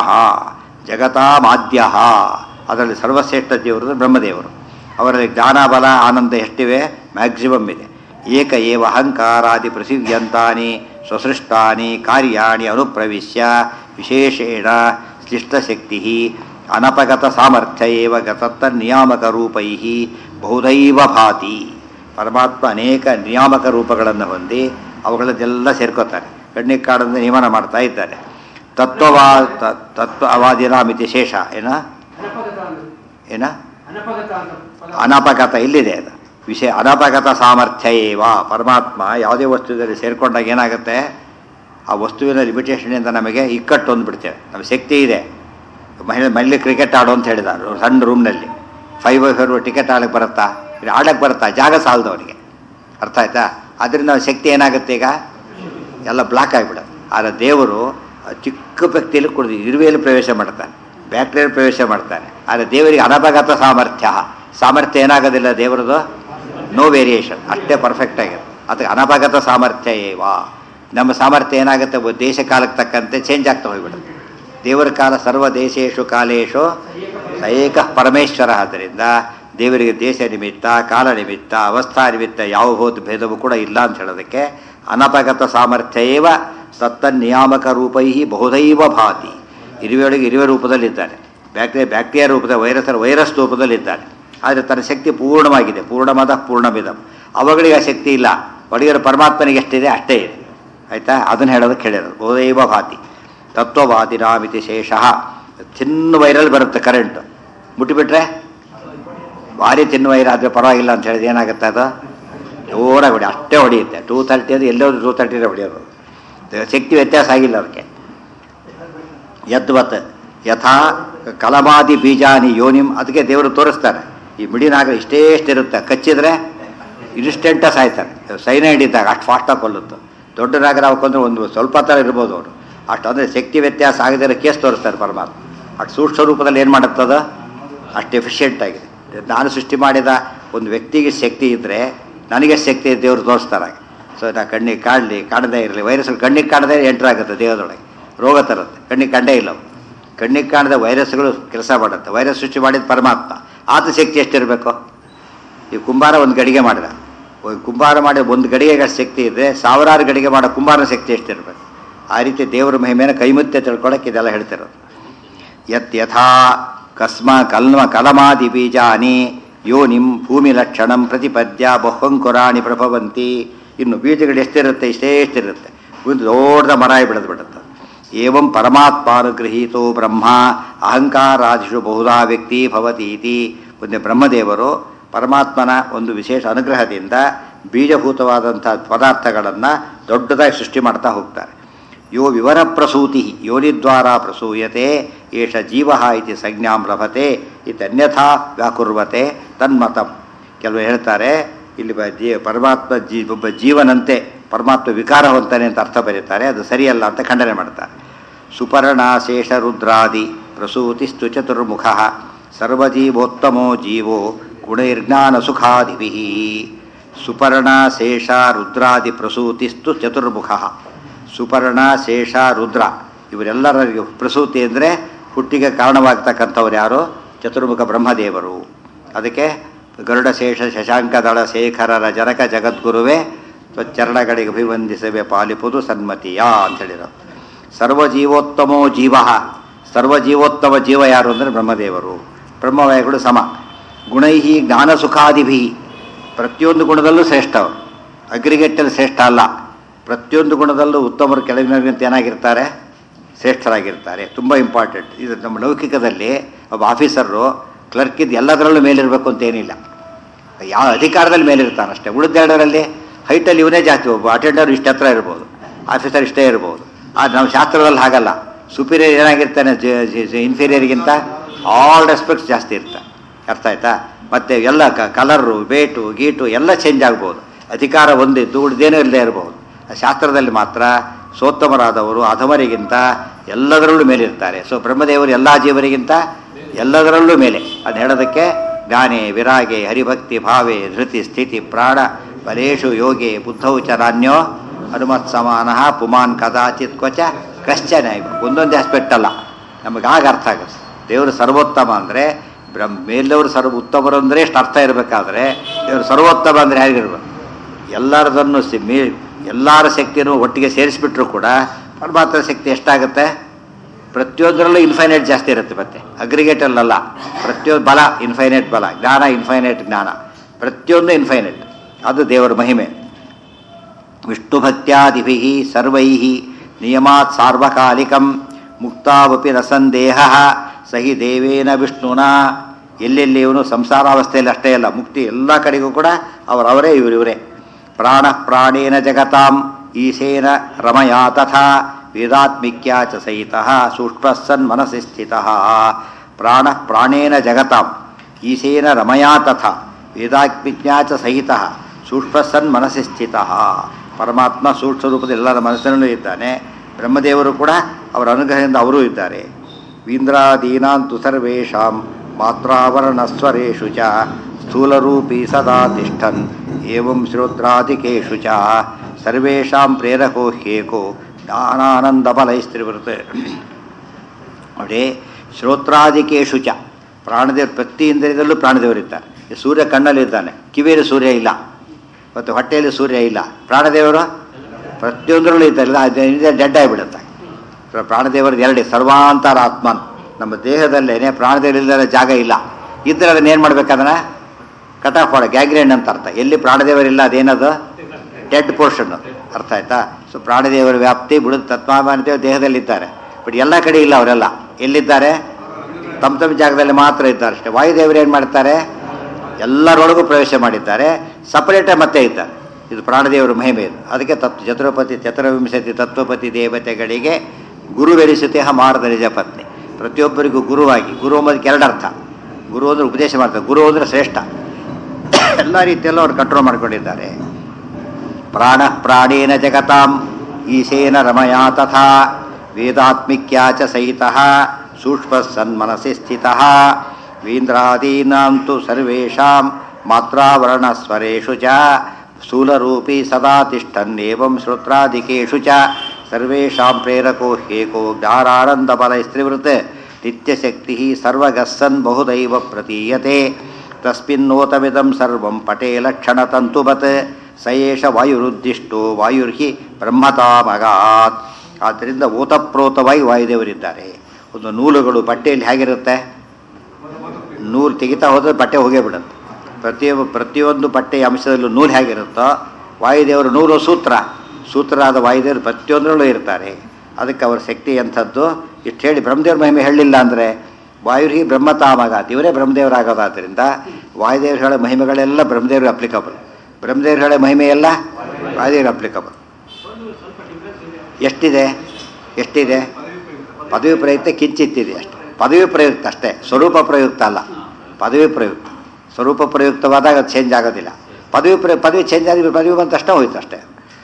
ಜಗತಾಮಾದ್ಯ ಅದರಲ್ಲಿ ಸರ್ವಶ್ರೇಷ್ಠ ದೇವರು ಬ್ರಹ್ಮದೇವರು ಅವರಲ್ಲಿ ಜ್ಞಾನ ಬಲ ಆನಂದ ಎಷ್ಟಿವೆ ಮ್ಯಾಕ್ಸಿಮಮ್ ಇದೆ ಏಕ ಏವ ಅಹಂಕಾರಾದಿ ಪ್ರಸಿದ್ಧಂತಾನಿ ಸ್ವಸೃಷ್ಟಾನಿ ಕಾರ್ಯಾಣಿ ಅನುಪ್ರವಿಶ್ಯ ವಿಶೇಷೇಣ ಕ್ಲಿಷ್ಟಶಕ್ತಿ ಅನಪಗತ ಸಾಮರ್ಥ್ಯ ಏವ ಗತತ್ತ ನಿಯಾಮಕ ರೂಪೈ ಬಹುದೈವ ಭಾತಿ ಪರಮಾತ್ಮ ಅನೇಕ ನಿಯಾಮಕ ರೂಪಗಳನ್ನು ಹೊಂದಿ ಅವುಗಳನ್ನೆಲ್ಲ ಸೇರ್ಕೋತಾರೆ ಕಣ್ಣಿಗೆ ಕಾಡಂದ ನಿಯಮನ ಮಾಡ್ತಾ ಇದ್ದಾರೆ ತತ್ವವಾ ತ- ತತ್ವವಾದಿನ ಮಿತಿ ಶೇಷ ಏನ ಅನಪಗತ ಅಂದ್ರೆ ಏನ ಅನಪಗತ ಅಂತ ಪದ. ಅನಪಗತ ಇಲ್ಲಿದೆ ಅದು ವಿಷಯ ಅನಪಗತ ಸಾಮರ್ಥ್ಯ ಏವ ಪರಮಾತ್ಮ ಯಾವುದೇ ವಸ್ತುವಿನಲ್ಲಿ ಸೇರ್ಕೊಂಡಾಗ ಏನಾಗುತ್ತೆ ಆ ವಸ್ತುವಿನ ಲಿಮಿಟೇಷನಿಂದ ನಮಗೆ ಇಕ್ಕಟ್ಟು ಹೊಂದ್ಬಿಡ್ತೇವೆ ನಮ್ಮ ಶಕ್ತಿ ಇದೆ ಮಹಿಳೆ ಮನೇಲಿ ಕ್ರಿಕೆಟ್ ಆಡು ಅಂತ ಹೇಳಿದ ಸಣ್ಣ ರೂಮ್ನಲ್ಲಿ ಫೈವ್ ಬೈ ಫೈವ್ ಟಿಕೆಟ್ ಆಡಕ್ಕೆ ಬರುತ್ತಾ ಇಲ್ಲಿ ಆಡಕ್ಕೆ ಬರುತ್ತಾ ಜಾಗ ಸಾಲದು ಅವನಿಗೆ ಅರ್ಥ ಆಯ್ತಾ ಅದರಿಂದ ಅವ್ನ ಶಕ್ತಿ ಏನಾಗುತ್ತೆ ಈಗ ಎಲ್ಲ ಬ್ಲಾಕ್ ಆಗಿಬಿಡುತ್ತೆ ಆದರೆ ದೇವರು ಆ ಚಿಕ್ಕ ವ್ಯಕ್ತಿಯಲ್ಲಿ ಕುಡಿದು ಇರುವೆಯಲ್ಲಿ ಪ್ರವೇಶ ಮಾಡ್ತಾನೆ ಬ್ಯಾಕ್ಟೀರಿಯಲ್ಲಿ ಪ್ರವೇಶ ಮಾಡ್ತಾನೆ ಆದರೆ ದೇವರಿಗೆ ಅನಪಗತ ಸಾಮರ್ಥ್ಯ ಸಾಮರ್ಥ್ಯ ಏನಾಗೋದಿಲ್ಲ ದೇವರದು ನೋ ವೇರಿಯೇಷನ್ ಅಷ್ಟೇ ಪರ್ಫೆಕ್ಟ್ ಆಗಿದೆ ಅದಕ್ಕೆ ಅನಪಗತ ಸಾಮರ್ಥ್ಯ ಏವ ನಮ್ಮ ಸಾಮರ್ಥ್ಯ ಏನಾಗುತ್ತೆ ಒಬ್ಬ ದೇಶ ಕಾಲಕ್ಕೆ ತಕ್ಕಂತೆ ಚೇಂಜ್ ಆಗ್ತಾ ಹೋಗ್ಬಿಡುತ್ತೆ ದೇವರ ಕಾಲ ಸರ್ವ ದೇಶೇಶು ಕಾಲೇಶು ಏಕ ಪರಮೇಶ್ವರ ಆದ್ದರಿಂದ ದೇವರಿಗೆ ದೇಶ ನಿಮಿತ್ತ ಕಾಲ ನಿಮಿತ್ತ ಅವಸ್ಥಾ ನಿಮಿತ್ತ ಯಾವ ಹೋದ ಭೇದವೂ ಕೂಡ ಇಲ್ಲ ಅಂತ ಹೇಳೋದಕ್ಕೆ ಅನಪಗತ ಸಾಮರ್ಥ್ಯ ಏವ ತತ್ತ ನಿಯಾಮಕ ರೂಪೈ ಬಹುದೈವ ಭಾತಿ ಇರುವೆಯೊಳಗೆ ಇರುವೆ ರೂಪದಲ್ಲಿದ್ದಾನೆ ಬ್ಯಾಕ್ಟೀರಿಯಾ ಬ್ಯಾಕ್ಟೀರಿಯಾ ರೂಪದ ವೈರಸರ ವೈರಸ್ ರೂಪದಲ್ಲಿದ್ದಾನೆ ಆದರೆ ತನ್ನ ಶಕ್ತಿ ಪೂರ್ಣವಾಗಿದೆ ಪೂರ್ಣಮದ ಪೂರ್ಣಮಿದಂ ಅವುಗಳಿಗೆ ಆ ಶಕ್ತಿ ಇಲ್ಲ ಒಡೆಯರ ಪರಮಾತ್ಮನಿಗೆ ಎಷ್ಟಿದೆ ಅಷ್ಟೇ ಇದೆ ಆಯ್ತಾ ಅದನ್ನು ಹೇಳೋದಕ್ಕೆ ಹೇಳಿರೋದು ಬಹುದೈವ ಭಾತಿ ತತ್ವವಾದಿನಾಮಿತಿ ಶೇಷ ಚಿನ್ನ ವೈರಲ್ಲಿ ಬರುತ್ತೆ ಕರೆಂಟು ಮುಟ್ಟಿಬಿಟ್ರೆ ಭಾರಿ ತಿನ್ನ ವೈರ್ ಆದರೆ ಪರವಾಗಿಲ್ಲ ಅಂತ ಹೇಳಿದ್ರೆ ಏನಾಗುತ್ತೆ ಅದು ಜೋರಾಗಿ ಹೊಡಿ ಅಷ್ಟೇ ಹೊಡೆಯುತ್ತೆ ಟೂ ತರ್ಟಿ ಅದು ಎಲ್ಲೋ ಟೂ ತರ್ಟಿನೇ ಹೊಡೆಯೋದು ಶಕ್ತಿ ವ್ಯತ್ಯಾಸ ಆಗಿಲ್ಲ ಅದಕ್ಕೆ ಯದ್ವತ್ ಯಥಾ ಕಲಮಾದಿ ಬೀಜಾನಿ ಯೋನಿಂ ಅದಕ್ಕೆ ದೇವರು ತೋರಿಸ್ತಾರೆ ಈ ಮಿಡಿನಾಗ ಇಷ್ಟೇ ಇರುತ್ತೆ ಕಚ್ಚಿದ್ರೆ ಇನ್ಸ್ಟೆಂಟ ಸಾಯ್ತಾರೆ ಸೈನೈಡ್ ಇದ್ದಾಗ ಅಷ್ಟು ಫಾಸ್ಟಾಗಿ ಕೊಲ್ಲುತ್ತೆ ದೊಡ್ಡ ನಾಗರ ಕೊಂದ್ರೆ ಒಂದು ಸ್ವಲ್ಪ ಥರ ಇರ್ಬೋದು ಅವರು ಅಷ್ಟು ಅಂದರೆ ಶಕ್ತಿ ವ್ಯತ್ಯಾಸ ಆಗದಿರೋ ಕೇಸ್ ತೋರಿಸ್ತಾರೆ ಪರಮಾತ್ಮ ಅಷ್ಟು ಸೂಕ್ಷ್ಮ ರೂಪದಲ್ಲಿ ಏನು ಮಾಡುತ್ತದ ಅಷ್ಟು ಎಫಿಷಿಯೆಂಟ್ ಆಗಿದೆ ನಾನು ಸೃಷ್ಟಿ ಮಾಡಿದ ಒಂದು ವ್ಯಕ್ತಿಗೆ ಶಕ್ತಿ ಇದ್ದರೆ ನನಗೆ ಶಕ್ತಿ ದೇವರು ತೋರಿಸ್ತಾರೆ ಸೊ ನಾ ಕಣ್ಣಿಗೆ ಕಾಡಲಿ ಕಾಣದೇ ಇರಲಿ ವೈರಸ್ಗಳು ಕಣ್ಣಿಗೆ ಕಾಣದೇ ಎಂಟ್ರ್ ಆಗುತ್ತೆ ದೇಹದೊಳಗೆ ರೋಗ ತರುತ್ತೆ ಕಣ್ಣಿಗೆ ಕಂಡೇ ಇಲ್ಲ ಅವು. ಕಣ್ಣಿಗೆ ಕಾಣದ ವೈರಸ್ಗಳು ಕೆಲಸ ಮಾಡುತ್ತೆ ವೈರಸ್ ಸೃಷ್ಟಿ ಮಾಡಿದ ಪರಮಾತ್ಮ ಆತ ಶಕ್ತಿ ಎಷ್ಟಿರಬೇಕು ಈ ಕುಂಬಾರ ಒಂದು ಗಡಿಗೆ ಮಾಡಿದ ಒಂದು ಕುಂಬಾರ ಮಾಡಿ ಒಂದು ಗಡಿಗೆಗಳ ಶಕ್ತಿ ಇದ್ದರೆ ಸಾವಿರಾರು ಗಡಿಗೆ ಮಾಡೋ ಕುಂಬಾರನ ಶಕ್ತಿ ಎಷ್ಟಿರಬೇಕು ಆ ರೀತಿ ದೇವರ ಮಹಿಮೆಯನ್ನು ಕೈಮುತ್ತೆ ತಿಳ್ಕೊಳಕ್ಕೆ ಇದೆಲ್ಲ ಹೇಳ್ತಿರೋದು ಯತ್ ಯಥಾ ಕಸ್ಮ ಕಲ್ಮ ಕಲಮಾದಿ ಬೀಜಾನಿ ಯೋನಿಂ ಭೂಮಿ ಲಕ್ಷಣಂ ಪ್ರತಿಪದ್ಯ ಬಹುಂಕುರಾಣಿ ಪ್ರಭವಂತಿ ಇನ್ನು ಬೀಜಗಳು ಎಷ್ಟಿರುತ್ತೆ ಇಷ್ಟೇ ಎಷ್ಟಿರುತ್ತೆ ಒಂದು ದೊಡ್ಡ ಮರ ಬೆಳೆದು ಬಿಡುತ್ತೆ ಏವಂ ಪರಮಾತ್ಮಾನುಗೃಹೀತೋ ಬ್ರಹ್ಮ ಅಹಂಕಾರಾದಿಷು ಬಹುಧಾ ವ್ಯಕ್ತಿ ಭವತೀತಿ ಒಂದು ಬ್ರಹ್ಮದೇವರು ಪರಮಾತ್ಮನ ಒಂದು ವಿಶೇಷ ಅನುಗ್ರಹದಿಂದ ಬೀಜಭೂತವಾದಂಥ ಪದಾರ್ಥಗಳನ್ನು ದೊಡ್ಡದಾಗಿ ಸೃಷ್ಟಿ ಮಾಡ್ತಾ ಹೋಗ್ತಾರೆ ಯೋ ವಿವರ ಪ್ರಸೂತಿ ಯೋನಿದ್ವಾರ ಪ್ರಸೂಯತೆ ಏಷ ಜೀವ ಇತಿ ಸಂಜ್ಞಾಂ ಲಭತೆ ಇತನ್ಯಥಾ ವ್ಯಾಕುರ್ವತೆ ತನ್ಮತಂ ಕೆಲವರು ಹೇಳ್ತಾರೆ ಇಲ್ಲಿ ಬ- ಜೀ ಪರಮಾತ್ಮ ಜೀ ಒಬ್ಬ ಜೀವನಂತೆ ಪರಮಾತ್ಮ ವಿಕಾರ ಹೊಂತಾನೆ ಅಂತ ಅರ್ಥ ಬರೀತಾರೆ ಅದು ಸರಿಯಲ್ಲ ಅಂತ ಖಂಡನೆ ಮಾಡ್ತಾರೆ ಸುಪರ್ಣಾಶೇಷ ರುದ್ರಾದಿ ಪ್ರಸೂತಿಸ್ತು ಚತುರ್ಮುಖ ಸರ್ವಜೀವೋತ್ತಮೋ ಜೀವೋ ಗುಣೈರ್ಜ್ಞಾನ ಸುಖಾದಿಭಿ ಸುಪರ್ಣ ಶೇಷ ರುದ್ರಾದಿ ಪ್ರಸೂತಿಸ್ತು ಚತುರ್ಮುಖ ಸುಪರ್ಣ ಶೇಷ ರುದ್ರ ಇವರೆಲ್ಲರ ಪ್ರಸೂತಿ ಅಂದರೆ ಹುಟ್ಟಿಗೆ ಕಾರಣವಾಗ್ತಕ್ಕಂಥವ್ರು ಯಾರು ಚತುರ್ಮುಖ ಬ್ರಹ್ಮದೇವರು ಅದಕ್ಕೆ ಗರುಡ ಶೇಷ ಶಶಾಂಕದಳ ಶೇಖರರ ಜನಕ ಜಗದ್ಗುರುವೇ ಚರಣಗಳಿಗೆ ಅಭಿವಂದಿಸವೆ ಪಾಲಿಪುದು ಸನ್ಮತಿಯ ಅಂತೇಳಿರೋ ಸರ್ವಜೀವೋತ್ತಮೋ ಜೀವ ಸರ್ವಜೀವೋತ್ತಮ ಜೀವ ಯಾರು ಅಂದರೆ ಬ್ರಹ್ಮದೇವರು ಬ್ರಹ್ಮವಾಯುಗಳು ಸಮ ಗುಣೈಹಿ ಜ್ಞಾನ ಸುಖಾದಿಭಿ ಪ್ರತಿಯೊಂದು ಗುಣದಲ್ಲೂ ಶ್ರೇಷ್ಠ ಅವರು ಅಗ್ರಿಗೇಟಲ್ಲಿ ಶ್ರೇಷ್ಠ ಅಲ್ಲ ಪ್ರತಿಯೊಂದು ಗುಣದಲ್ಲೂ ಉತ್ತಮರು ಕೆಳಗಿನವರಿಗಿಂತ ಏನಾಗಿರ್ತಾರೆ ಶ್ರೇಷ್ಠರಾಗಿರ್ತಾರೆ ತುಂಬ ಇಂಪಾರ್ಟೆಂಟ್ ಇದು ನಮ್ಮ ಲೌಕಿಕದಲ್ಲಿ ಒಬ್ಬ ಆಫೀಸರು ಕ್ಲರ್ಕ್ ಇದ್ದು ಎಲ್ಲದರಲ್ಲೂ ಮೇಲಿರಬೇಕು ಅಂತ ಏನಿಲ್ಲ ಯಾವ ಅಧಿಕಾರದಲ್ಲಿ ಮೇಲಿರ್ತಾನೆ ಅಷ್ಟೇ ಉಳಿದೆರಡರಲ್ಲಿ ಹೈಟಲ್ಲಿ ಇವನೇ ಜಾಸ್ತಿ ಒಬ್ಬ ಅಟೆಂಡರ್ ಇಷ್ಟು ಹತ್ರ ಇರ್ಬೋದು ಆಫೀಸರ್ ಇಷ್ಟೇ ಇರ್ಬೋದು ಆದರೆ ನಮ್ಮ ಶಾಸ್ತ್ರದಲ್ಲಿ ಹಾಗಲ್ಲ ಸುಪೀರಿಯರ್ ಏನಾಗಿರ್ತಾನೆ ಇನ್ಫೀರಿಯರ್ಗಿಂತ ಆಲ್ ರೆಸ್ಪೆಕ್ಟ್ಸ್ ಜಾಸ್ತಿ ಇರ್ತಾನೆ ಅರ್ಥ ಆಯ್ತಾ ಮತ್ತು ಎಲ್ಲ ಕಲರು ವೇಟು ಗೀಟು ಎಲ್ಲ ಚೇಂಜ್ ಆಗ್ಬೋದು ಅಧಿಕಾರ ಒಂದಿದ್ದು ಉಳಿದೇನೂ ಇಲ್ಲದೆ ಇರಬಹುದು ಶಾಸ್ತ್ರದಲ್ಲಿ ಮಾತ್ರ ಸೋತ್ತಮರಾದವರು ಅಧಮರಿಗಿಂತ ಎಲ್ಲದರಲ್ಲೂ ಮೇಲಿರ್ತಾರೆ ಸೊ ಬ್ರಹ್ಮದೇವರು ಎಲ್ಲ ಜೀವರಿಗಿಂತ ಎಲ್ಲದರಲ್ಲೂ ಮೇಲೆ ಅದು ಹೇಳೋದಕ್ಕೆ ಜ್ಞಾನೇ ವಿರಾಗೆ ಹರಿಭಕ್ತಿ ಭಾವೆ ಧೃತಿ ಸ್ಥಿತಿ ಪ್ರಾಣ ಬಲೇಶು ಯೋಗೆ ಬುದ್ಧೌ ಚ ನಾನ್ಯೋ ಹನುಮತ್ ಸಮಾನ ಪುಮಾನ್ ಕದಾಚಿತ್ ಕ್ವಚ ಕಶ್ಚನ ಇವ ಒಂದೊಂದೇ ಆಸ್ಪೆಕ್ಟ್ ಅಲ್ಲ ನಮಗೆ ಆಗ ಅರ್ಥ ಆಗುತ್ತೆ ದೇವರು ಸರ್ವೋತ್ತಮ ಅಂದರೆ ಬ್ರಹ್ಮ ಮೇಲವರು ಸರ್ವ ಉತ್ತಮರು ಅಂದರೆ ಎಷ್ಟು ಅರ್ಥ ಇರಬೇಕಾದ್ರೆ ದೇವರು ಸರ್ವೋತ್ತಮ ಅಂದರೆ ಹೇಗಿರ್ಬೇಕು ಎಲ್ಲರದನ್ನು ಸಿ ಮೇ ಎಲ್ಲರ ಶಕ್ತಿಯನ್ನು ಒಟ್ಟಿಗೆ ಸೇರಿಸ್ಬಿಟ್ರು ಕೂಡ ಪರಮಾತ್ಮ ಶಕ್ತಿ ಎಷ್ಟಾಗುತ್ತೆ ಪ್ರತಿಯೊಂದರಲ್ಲೂ ಇನ್ಫೈನೈಟ್ ಜಾಸ್ತಿ ಇರುತ್ತೆ ಮತ್ತೆ ಅಗ್ರಿಗೇಟಲ್ಲಲ್ಲ ಪ್ರತಿಯೊಂದು ಬಲ ಇನ್ಫೈನೈಟ್ ಬಲ ಜ್ಞಾನ ಇನ್ಫೈನೈಟ್ ಜ್ಞಾನ ಪ್ರತಿಯೊಂದು ಇನ್ಫೈನೈಟ್ ಅದು ದೇವರ ಮಹಿಮೆ ವಿಷ್ಣುಭಕ್ತ್ಯಾದಿಭಿ ಸರ್ವೈ ನಿಯಮಾತ್ ಸಾರ್ವಕಾಲಿಕಂ ಮುಕ್ತಾವಪಿ ನ ಸಂದೇಹ ಸಹಿ ದೇವೇನ ವಿಷ್ಣುನ ಎಲ್ಲೆಲ್ಲಿ ಇವನು ಸಂಸಾರಾವಸ್ಥೆಯಲ್ಲಿ ಅಷ್ಟೇ ಅಲ್ಲ ಮುಕ್ತಿ ಎಲ್ಲ ಕಡೆಗೂ ಕೂಡ ಅವರವರೇ ಇವರಿವರೇ ಪ್ರಾಣ ಪ್ರಾಣೇನ ಜಗತಾಂ ಈಶೇನ ರಮಯಾ ತಥಾ ವೇದಾತ್ಮಿಕ್ಯಾ ಚ ಸಹಿತಃ ಸೂಕ್ಷ್ಮಸ್ಸನ್ ಮನಸ್ಸಿ ಸ್ಥಿತಃ ಪ್ರಾಣ ಪ್ರಾಣೇನ ಜಗತಾಂ ಈಶೇನ ರಮಯಾ ತಥಾ ವೇದಾತ್ಮಿಕ್ಯಾ ಚ ಸಹಿತಃ ಸೂಕ್ಷ್ಮಸ್ಸನ್ ಮನಸ್ಸಿ ಸ್ಥಿತಃ ಪರಮಾತ್ಮ ಸೂಕ್ಷ್ಮ ರೂಪದಲ್ಲಿ ಎಲ್ಲರ ಮನಸ್ಸಿನಲ್ಲೂ ಇದ್ದಾನೆ ಬ್ರಹ್ಮದೇವರು ಕೂಡ ಅವರ ಅನುಗ್ರಹದಿಂದ ಅವರೂ ಇದ್ದಾರೆ ವೀಂದ್ರಾದೀನಾಂತು ಸರ್ವೇಷಾಂ ಮಾತ್ರಾವರಣಸ್ವರೇಷು ಚ ಸ್ಥೂಲರೂಪಿ ಸದಾ ತಿಷ್ಠನ್ ಏವಂ ಶ್ರೋತ್ರಾದಿಕೇಷು ಚ ಸರ್ವೇಷಾಂ ಪ್ರೇರಕೋ ಹ್ಯೇಕೋ ಜ್ಞಾನಾನಂದಬಲೈಸ್ತ್ರಿವೃತ್ ನೋಡಿ ಶ್ರೋತ್ರಾದಿಕೇಶು ಚ ಪ್ರಾಣದೇವರು ಪ್ರತಿ ಇಂದ್ರಿಯದಲ್ಲೂ ಪ್ರಾಣದೇವರಿದ್ದಾರೆ ಈ ಸೂರ್ಯ ಕಣ್ಣಲ್ಲಿದ್ದಾನೆ ಕಿವಿಯಲ್ಲಿ ಸೂರ್ಯ ಇಲ್ಲ ಮತ್ತು ಹೊಟ್ಟೆಯಲ್ಲಿ ಸೂರ್ಯ ಇಲ್ಲ ಪ್ರಾಣದೇವರು ಪ್ರತಿಯೊಂದರಲ್ಲೂ ಇದ್ದಾರೆ ಅದು ಡೆಡ್ ಆಗಿಬಿಡುತ್ತೆ ಪ್ರ- ಪ್ರಾಣದೇವರದ್ದು ಎರಡೇ ಸರ್ವಾಂತರ ಆತ್ಮನ್ ನಮ್ಮ ದೇಹದಲ್ಲೇನೆ ಪ್ರಾಣದೇವರಿಲ್ಲದ ಜಾಗ ಇಲ್ಲ ಇದ್ದರೆ ಅದನ್ನ ಏನು ಮಾಡ್ಬೇಕದನ್ನ ಕಟ್ ಆಫ್ ಮಾಡ ಗ್ಯಾಗ್ರೇನ್ ಅಂತ ಅರ್ಥ ಎಲ್ಲಿ ಪ್ರಾಣದೇವರಿಲ್ಲ ಅದೇನದು ಡೆಡ್ ಪೋರ್ಷನ್ ಅರ್ಥ ಆಯ್ತಾ ಸೊ ಪ್ರಾಣದೇವರ ವ್ಯಾಪ್ತಿ ಬುಡದ ತತ್ವಾಭಿಮಾನದೇವ ದೇಹದಲ್ಲಿದ್ದಾರೆ ಬಟ್ ಎಲ್ಲ ಕಡೆ ಇಲ್ಲ ಅವರೆಲ್ಲ ಎಲ್ಲಿದ್ದಾರೆ ತಮ್ಮ ತಮ್ಮ ಜಾಗದಲ್ಲಿ ಮಾತ್ರ ಇದ್ದಾರೆ ಅಷ್ಟೇ ವಾಯುದೇವರು ಏನು ಮಾಡ್ತಾರೆ ಎಲ್ಲರೊಳಗೂ ಪ್ರವೇಶ ಮಾಡಿದ್ದಾರೆ ಸಪರೇಟಾಗಿ ಮತ್ತೆ ಇದ್ದಾರೆ ಇದು ಪ್ರಾಣದೇವರ ಮಹಿಮೆ ಇದು ಅದಕ್ಕೆ ತತ್ ಚತುರಪತಿ ಚತುರವಿಂಶತಿ ತತ್ವಪತಿ ದೇವತೆಗಳಿಗೆ ಗುರುವೆನಿಸುತ್ತೆ ಮಾರದ ನಿಜ ಪತ್ನಿ ಪ್ರತಿಯೊಬ್ಬರಿಗೂ ಗುರುವಾಗಿ ಗುರು ಅಂಬೋದಕ್ಕೆ ಎರಡು ಅರ್ಥ ಗುರು ಅಂದ್ರೆ ಉಪದೇಶ ಮಾಡ್ತಾರೆ ಗುರು ಅಂದ್ರೆ ಶ್ರೇಷ್ಠ ಎಲ್ಲ ರೀತಿಯಲ್ಲೂ ಅವ್ರು ಕಂಟ್ರೋಲ್ ಮಾಡ್ಕೊಂಡಿದ್ದಾರೆ ಪ್ರಾಣ ಪ್ರಾಣೇನ ಜಗತಾಂ ಈಶೇನ ರಮಯಾ ತಥಾ ವೇದಾತ್ಮಿಕ್ಯಾ ಚ ಸಹಿತಃ ಸೂಕ್ಷ್ಮ ಸನ್ಮನಸಿ ಸ್ಥಿತಃ ವೀಂದ್ರಾದೀನಾಂ ತು ಸರ್ವೇಷಾಂ ಮಾತ್ರಾವರ್ಣಸ್ವರೇಷು ಚ ಸ್ಥೂಲರೂಪಿ ಸದಾ ತಿಷ್ಠನ್ನೇವಂ ಶ್ರೋತ್ರಾದಿಕೇಷು ಚ ಸರ್ವೇಷಾಂ ಪ್ರೇರಕೋ ಹ್ಯೇಕೋ ಜ್ಞಾನಾನಂದಬಲೈಸ್ತ್ರಿವೃತ್ ನಿತ್ಯಶಕ್ತಿ ಸರ್ವಗಸ್ಸನ್ ಬಹುದೈವ ಪ್ರತೀಯತೆ ತಸ್ಮಿನ್ನೋತಮಿದಂ ಸರ್ವಂ ಪಟೇ ಲಕ್ಷಣತಂತುವತ್ ಸ ಏಷ ವಾಯುರುದ್ದಿಷ್ಟೋ ವಾಯುರ್ಹಿ ಬ್ರಹ್ಮತಾಮಗಾತ್ ಆದ್ದರಿಂದ ಓತಪ್ರೋತವಾಗಿ ವಾಯುದೇವರಿದ್ದಾರೆ ಒಂದು ನೂಲುಗಳು ಬಟ್ಟೆಯಲ್ಲಿ ಹೇಗಿರುತ್ತೆ ನೂಲು ತೆಗಿತಾ ಹೋದ್ರೆ ಬಟ್ಟೆ ಹೋಗೇ ಬಿಡುತ್ತೆ ಪ್ರತಿಯೊಬ್ಬ ಪ್ರತಿಯೊಂದು ಬಟ್ಟೆಯ ಅಂಶದಲ್ಲೂ ನೂಲು ಹೇಗಿರುತ್ತೋ ವಾಯುದೇವರು ನೂರು ಸೂತ್ರ ಸೂತ್ರರಾದ ವಾಯುದೇವರು ಪ್ರತಿಯೊಂದರಲ್ಲೂ ಇರ್ತಾರೆ ಅದಕ್ಕೆ ಅವರ ಶಕ್ತಿ ಎಂಥದ್ದು ಇಷ್ಟು ಹೇಳಿ ಬ್ರಹ್ಮದೇವ್ರ ಮಹಿಮೆ ಹೇಳಲಿಲ್ಲ ಅಂದರೆ ವಾಯುರ್ಹಿ ಬ್ರಹ್ಮತಾಮಗಾತ್ ಇವರೇ ಬ್ರಹ್ಮದೇವರಾಗೋದಾದ್ದರಿಂದ ವಾಯುದೇವರು ಹೇಳೋ ಮಹಿಮೆಗಳೆಲ್ಲ ಬ್ರಹ್ಮದೇವ್ರಿಗೆ ಅಪ್ಲಿಕಬಲ್ ಬ್ರಹ್ಮದೇವ್ರು ಹೇಳೋ ಮಹಿಮೆ ಎಲ್ಲ ವಾಯುದೇವ್ರಿಗೆ ಅಪ್ಲಿಕಬಲ್ ಎಷ್ಟಿದೆ ಎಷ್ಟಿದೆ ಪದವಿ ಪ್ರಯುಕ್ತ ಕಿಂಚಿತ್ತಿದೆ ಅಷ್ಟೆ ಪದವಿ ಪ್ರಯುಕ್ತ ಅಷ್ಟೇ ಸ್ವರೂಪ ಪ್ರಯುಕ್ತ ಅಲ್ಲ ಪದವಿ ಪ್ರಯುಕ್ತ ಸ್ವರೂಪ ಪ್ರಯುಕ್ತವಾದಾಗ ಅದು ಚೇಂಜ್ ಆಗೋದಿಲ್ಲ ಪದವಿ ಪ್ರ ಪದವಿ ಚೇಂಜ್ ಆದ ಪದವಿ ಬಂತ ಅಷ್ಟೇ ಹೋಯ್ತು ಅಷ್ಟೇ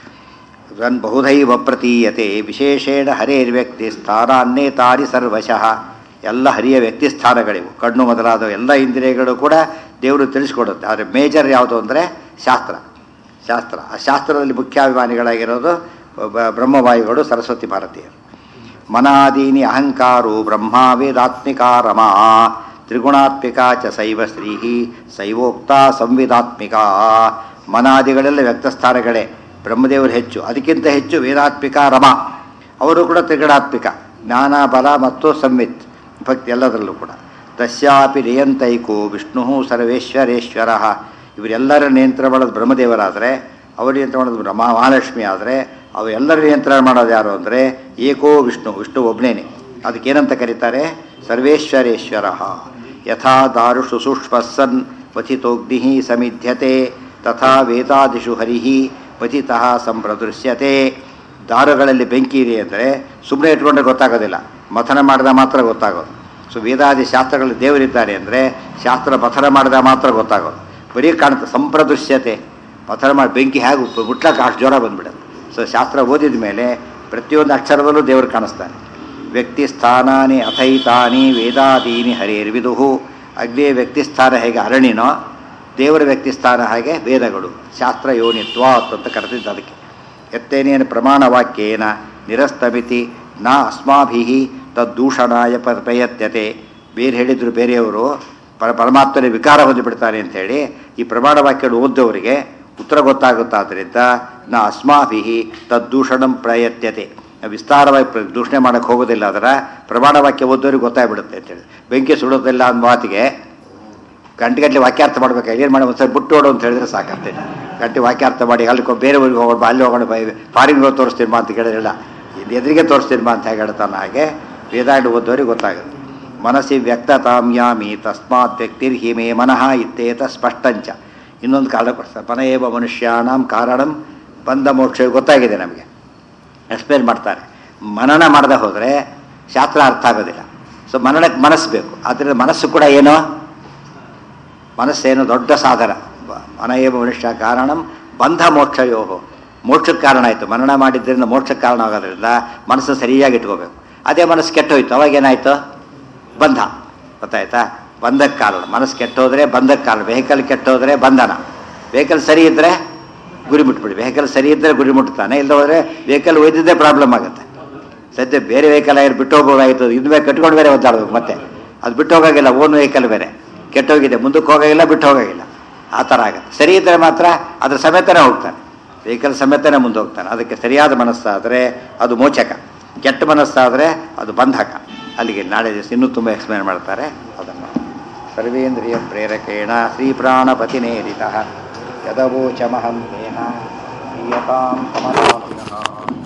ರನ್ ಬಹುಧೈವ ಪ್ರತೀಯತೆ ವಿಶೇಷೇಣ ಹರೇರ್ವ್ಯಕ್ತಿ ಸ್ಥಾನಾನ್ನೇತಾರಿ ಸರ್ವಶಃ ಎಲ್ಲ ಹರಿಯ ವ್ಯಕ್ತಿ ಸ್ಥಾನಗಳಿವು ಕಣ್ಣು ಮೊದಲಾದ ಎಲ್ಲ ಇಂದ್ರಿಯಗಳು ಕೂಡ ದೇವರು ತಿಳಿಸ್ಕೊಡುತ್ತೆ ಆದರೆ ಮೇಜರ್ ಯಾವುದು ಅಂದರೆ ಶಾಸ್ತ್ರ ಶಾಸ್ತ್ರ ಆ ಶಾಸ್ತ್ರದಲ್ಲಿ ಮುಖ್ಯಾಭಿಮಾನಿಗಳಾಗಿರೋದು ಬ- ಬ್ರಹ್ಮವಾಯುಗಳು ಸರಸ್ವತಿ ಭಾರತೀಯರು ಮನಾದೀನಿ ಅಹಂಕಾರೋ ಬ್ರಹ್ಮ ವೇದಾತ್ಮಿಕ ರಮಾ ತ್ರಿಗುಣಾತ್ಮಿಕ ಚ ಶೈವ ಶ್ರೀ ಶೈವೋಕ್ತ ಸಂವಿಧಾತ್ಮಿಕ ಮನಾದಿಗಳೆಲ್ಲ ವ್ಯಕ್ತಸ್ಥಾನಗಳೇ ಬ್ರಹ್ಮದೇವರು ಹೆಚ್ಚು ಅದಕ್ಕಿಂತ ಹೆಚ್ಚು ವೇದಾತ್ಮಿಕ ರಮ ಅವರು ಕೂಡ ತ್ರಿಗುಣಾತ್ಮಿಕ ಜ್ಞಾನ ಬಲ ಮತ್ತು ಸಂವಿತ್ ಭಕ್ತಿ ಎಲ್ಲದರಲ್ಲೂ ಕೂಡ ತಸ್ಯಾಪಿ ನಿಯಂತೈಕೋ ವಿಷ್ಣು ಸರ್ವೇಶ್ವರೇಶ್ವರ ಇವರೆಲ್ಲರ ನಿಯಂತ್ರಣ ಮಾಡೋದು ಬ್ರಹ್ಮದೇವರಾದರೆ ಅವರು ನಿಯಂತ್ರಣ ಮಾಡೋದು ಬ್ರಹ್ಮ ಮಹಾಲಕ್ಷ್ಮಿ ಆದರೆ ಅವು ಎಲ್ಲರ ನಿಯಂತ್ರಣ ಮಾಡೋದು ಯಾರು ಅಂದರೆ ಏಕೋ ವಿಷ್ಣು ವಿಷ್ಣು ಒಬ್ಬನೇನೆ ಅದಕ್ಕೇನಂತ ಕರೀತಾರೆ ಸರ್ವೇಶ್ವರೇಶ್ವರ ಯಥಾ ದಾರುಷು ಸೂಕ್ಷ್ಮಸ್ಸನ್ ಪಥಿತೋಗ್ನಿ ಸಮಿಧ್ಯತೆ ತಥಾ ವೇದಾದಿಷು ಹರಿ ಪಥಿತಃ ಸಂಪ್ರದೃಶ್ಯತೆ ದಾರುಗಳಲ್ಲಿ ಬೆಂಕಿ ಇದೆ ಅಂದರೆ ಸುಮ್ಮನೆ ಇಟ್ಕೊಂಡ್ರೆ ಗೊತ್ತಾಗೋದಿಲ್ಲ ಮಥನ ಮಾಡಿದ ಮಾತ್ರ ಗೊತ್ತಾಗೋದು ಸೊ ವೇದಾದಿ ಶಾಸ್ತ್ರಗಳಲ್ಲಿ ದೇವರಿದ್ದಾರೆ ಅಂದರೆ ಶಾಸ್ತ್ರ ಪಥನ ಮಾಡಿದ ಮಾತ್ರ ಗೊತ್ತಾಗೋದು ಬರೀ ಕಾಣುತ್ತೆ ಸಂಪ್ರದೃಶ್ಯತೆ ಪಥನ ಮಾಡಿ ಬೆಂಕಿ ಹೇಗೆ ಮುಟ್ಲಕ್ಕೆ ಅಷ್ಟು ಜ್ವರ ಬಂದ್ಬಿಡುತ್ತೆ ಸೊ ಶಾಸ್ತ್ರ ಓದಿದ ಮೇಲೆ ಪ್ರತಿಯೊಂದು ಅಕ್ಷರದಲ್ಲೂ ದೇವರು ಕಾಣಿಸ್ತಾನೆ ವ್ಯಕ್ತಿ ಸ್ಥಾನಾನಿ ಅಥೈತಾನಿ ವೇದಾದೀನಿ ಹರಿರ್ವಿದುಹು ಅಗ್ನಿಯ ವ್ಯಕ್ತಿ ಸ್ಥಾನ ಹೇಗೆ ಅರಣಿನೋ ದೇವರ ವ್ಯಕ್ತಿ ಸ್ಥಾನ ಹಾಗೆ ವೇದಗಳು ಶಾಸ್ತ್ರ ಯೋನಿತ್ವಾತ್ ಅಂತ ಕರೆದಿದ್ದು ಅದಕ್ಕೆ ಎತ್ತೇನೇನು ಪ್ರಮಾಣ ವಾಕ್ಯೇನ ನಿರಸ್ತಮಿತಿ ನ ಅಸ್ಮಾಭಿ ತದ್ದೂಷಣಾಯ ಪ ಪ್ರಯತ್ಯತೆ ಬೇರೆ ಹೇಳಿದ್ರು ಬೇರೆಯವರು ಪರ ಪರಮಾತ್ಮನೇ ವಿಕಾರ ಹೊಂದಿಬಿಡ್ತಾನೆ ಅಂಥೇಳಿ ಈ ಪ್ರಮಾಣ ವಾಕ್ಯಗಳು ಓದ್ದವರಿಗೆ ಉತ್ತರ ಗೊತ್ತಾಗುತ್ತಾದ್ದರಿಂದ ನ ಅಸ್ಮಾಭಿ ತದ್ದೂಷಣಂ ಪ್ರಯತ್ಯತೆ ನಾವು ವಿಸ್ತಾರವಾಗಿ ಪ್ರ- ದೂಷಣೆ ಮಾಡೋಕ್ಕೆ ಹೋಗೋದಿಲ್ಲ ಅದರ ಪ್ರಮಾಣ ವಾಕ್ಯ ಓದೋರಿಗೆ ಗೊತ್ತಾಗ್ಬಿಡುತ್ತೆ ಅಂತೇಳಿ ಬೆಂಕಿ ಸುಡೋದಿಲ್ಲ ಅಂದ ಮಾತಿಗೆ ಗಂಟೆಗಟ್ಟಲೆ ವಾಕ್ಯಾರ್ಥ ಮಾಡ್ಬೇಕು ಏನು ಮಾಡಿ ಒಂದ್ಸರಿ ಬಿಟ್ಟು ಓಡು ಅಂತ ಹೇಳಿದ್ರೆ ಸಾಕಂತೆ ಗಂಟೆ ವಾಕ್ಯಾರ್ಥ ಮಾಡಿ ಅಲ್ಲಿ ಕೊ- ಬೇರೆ ಊರಿಗೆ ಹೋಗೋಣ ಬಾ, ಅಲ್ಲಿ ಹೋಗೋಣ ಬೈ ಫಾರಿನ್ಗೆ ಹೋಗಿ ತೋರಿಸ್ತೀನಿ ಬಾ ಅಂತ ಕೇಳಿರಲಿಲ್ಲ ಇದು ಎದುರಿಗೆ ತೋರಿಸ್ತೀನಿ ಬಾ ಅಂತ ಹೇಗೆ ಹೇಳ್ತಾನೆ ಹಾಗೆ ವೇದಾಂಡ ಓದೋರಿಗೆ ಗೊತ್ತಾಗುತ್ತೆ ಮನಸ್ಸಿ ವ್ಯಕ್ತತಾಮ್ಯಾಮಿ ತಸ್ಮಾತ್ ವ್ಯಕ್ತಿರ್ಹಿ ಮೇ ಮನಃ ಇತ್ತೇತ ಸ್ಪಷ್ಟಂಚ ಇನ್ನೊಂದು ಕಾರಣ ಕೊಡ್ತಾರೆ ಮನೆಯೇವ ಮನುಷ್ಯಾಣಂ ಕಾರಣಂ ಬಂಧ ಮೋಕ್ಷ ಗೊತ್ತಾಗಿದೆ ನಮಗೆ ಎಕ್ಸ್ಪ್ಲೇನ್ ಮಾಡ್ತಾರೆ ಮನನ ಮಾಡದೆ ಹೋದರೆ ಶಾಸ್ತ್ರ ಅರ್ಥ ಆಗೋದಿಲ್ಲ ಸೊ ಮನನಕ್ಕೆ ಮನಸ್ಸು ಬೇಕು ಆದ್ದರಿಂದ ಮನಸ್ಸು ಕೂಡ ಏನು ಮನಸ್ಸೇನು ದೊಡ್ಡ ಸಾಧನ ಬ- ಮನಯೇವ ಮನುಷ್ಯ ಕಾರಣಂ ಬಂಧ ಮೋಕ್ಷಯೋ ಮೋಕ್ಷಕ್ಕೆ ಕಾರಣ ಆಯಿತು ಮನನ ಮಾಡಿದ್ದರಿಂದ ಮೋಕ್ಷಕ್ಕೆ ಕಾರಣ ಆಗೋದ್ರಿಂದ ಮನಸ್ಸು ಸರಿಯಾಗಿ ಇಟ್ಕೋಬೇಕು ಅದೇ ಮನಸ್ಸು ಕೆಟ್ಟೋಯ್ತು ಅವಾಗ ಏನಾಯಿತು ಬಂಧ ಗೊತ್ತಾಯ್ತಾ ಬಂಧಕ್ಕೆ ಕಾರಣ ಮನಸ್ಸು ಕೆಟ್ಟೋದ್ರೆ ಬಂಧಕ್ಕೆ ಕಾರಣ ವೆಹಿಕಲ್ ಕೆಟ್ಟೋದ್ರೆ ಬಂಧನ ವೆಹಿಕಲ್ ಸರಿ ಇದ್ದರೆ ಗುರಿ ಮುಟ್ಬಿಡಿ ವೆಹಿಕಲ್ ಸರಿ ಇದ್ದರೆ ಗುರಿ ಮುಟ್ತಾನೆ ಇಲ್ಲದೆ ಹೋದರೆ ವೆಹಿಕಲ್ ಒಯ್ದಿದ್ದೇ ಪ್ರಾಬ್ಲಮ್ ಆಗುತ್ತೆ ಸದ್ಯ ಬೇರೆ ವೆಹಿಕಲ್ ಆಗಿರೋ ಬಿಟ್ಟು ಹೋಗೋದಾಗಿತ್ತು ಇನ್ನು ಮೇಲೆ ಕಟ್ಕೊಂಡು ಬೇರೆ ಒದ್ದಾಡಬೇಕು ಮತ್ತೆ ಅದು ಬಿಟ್ಟು ಹೋಗೋಗಿಲ್ಲ ಓನ್ ವೆಹಿಕಲ್ ಬೇರೆ ಕೆಟ್ಟೋಗಿದೆ ಮುಂದಕ್ಕೆ ಹೋಗೋಗಿಲ್ಲ ಬಿಟ್ಟು ಹೋಗೋಗಿಲ್ಲ ಆ ಥರ ಆಗುತ್ತೆ ಸರಿ ಇದ್ದರೆ ಮಾತ್ರ ಅದ್ರ ಸಮೇತನೇ ಹೋಗ್ತಾನೆ ವೆಹಿಕಲ್ ಸಮೇತನೇ ಮುಂದೆ ಹೋಗ್ತಾನೆ ಅದಕ್ಕೆ ಸರಿಯಾದ ಮನಸ್ಸಾದರೆ ಅದು ಮೋಚಕ ಕೆಟ್ಟ ಮನಸ್ಸಾದರೆ ಅದು ಬಂಧಕ ಅಲ್ಲಿಗೆ ನಾಳೆ ದಿವಸ ಇನ್ನೂ ತುಂಬ ಎಕ್ಸ್ಪ್ಲೇನ್ ಮಾಡ್ತಾರೆ ಅದನ್ನು ಸರ್ವೇಂದ್ರಿಯ ಪ್ರೇರಕೇಣ ಶ್ರೀ ಪ್ರಾಣಪತಿನೇರಿತ ಯದವೋಚಮಹಂ ತೇನ ಪ್ರಿಯತಾಂ ಕಮಲಾಲಯ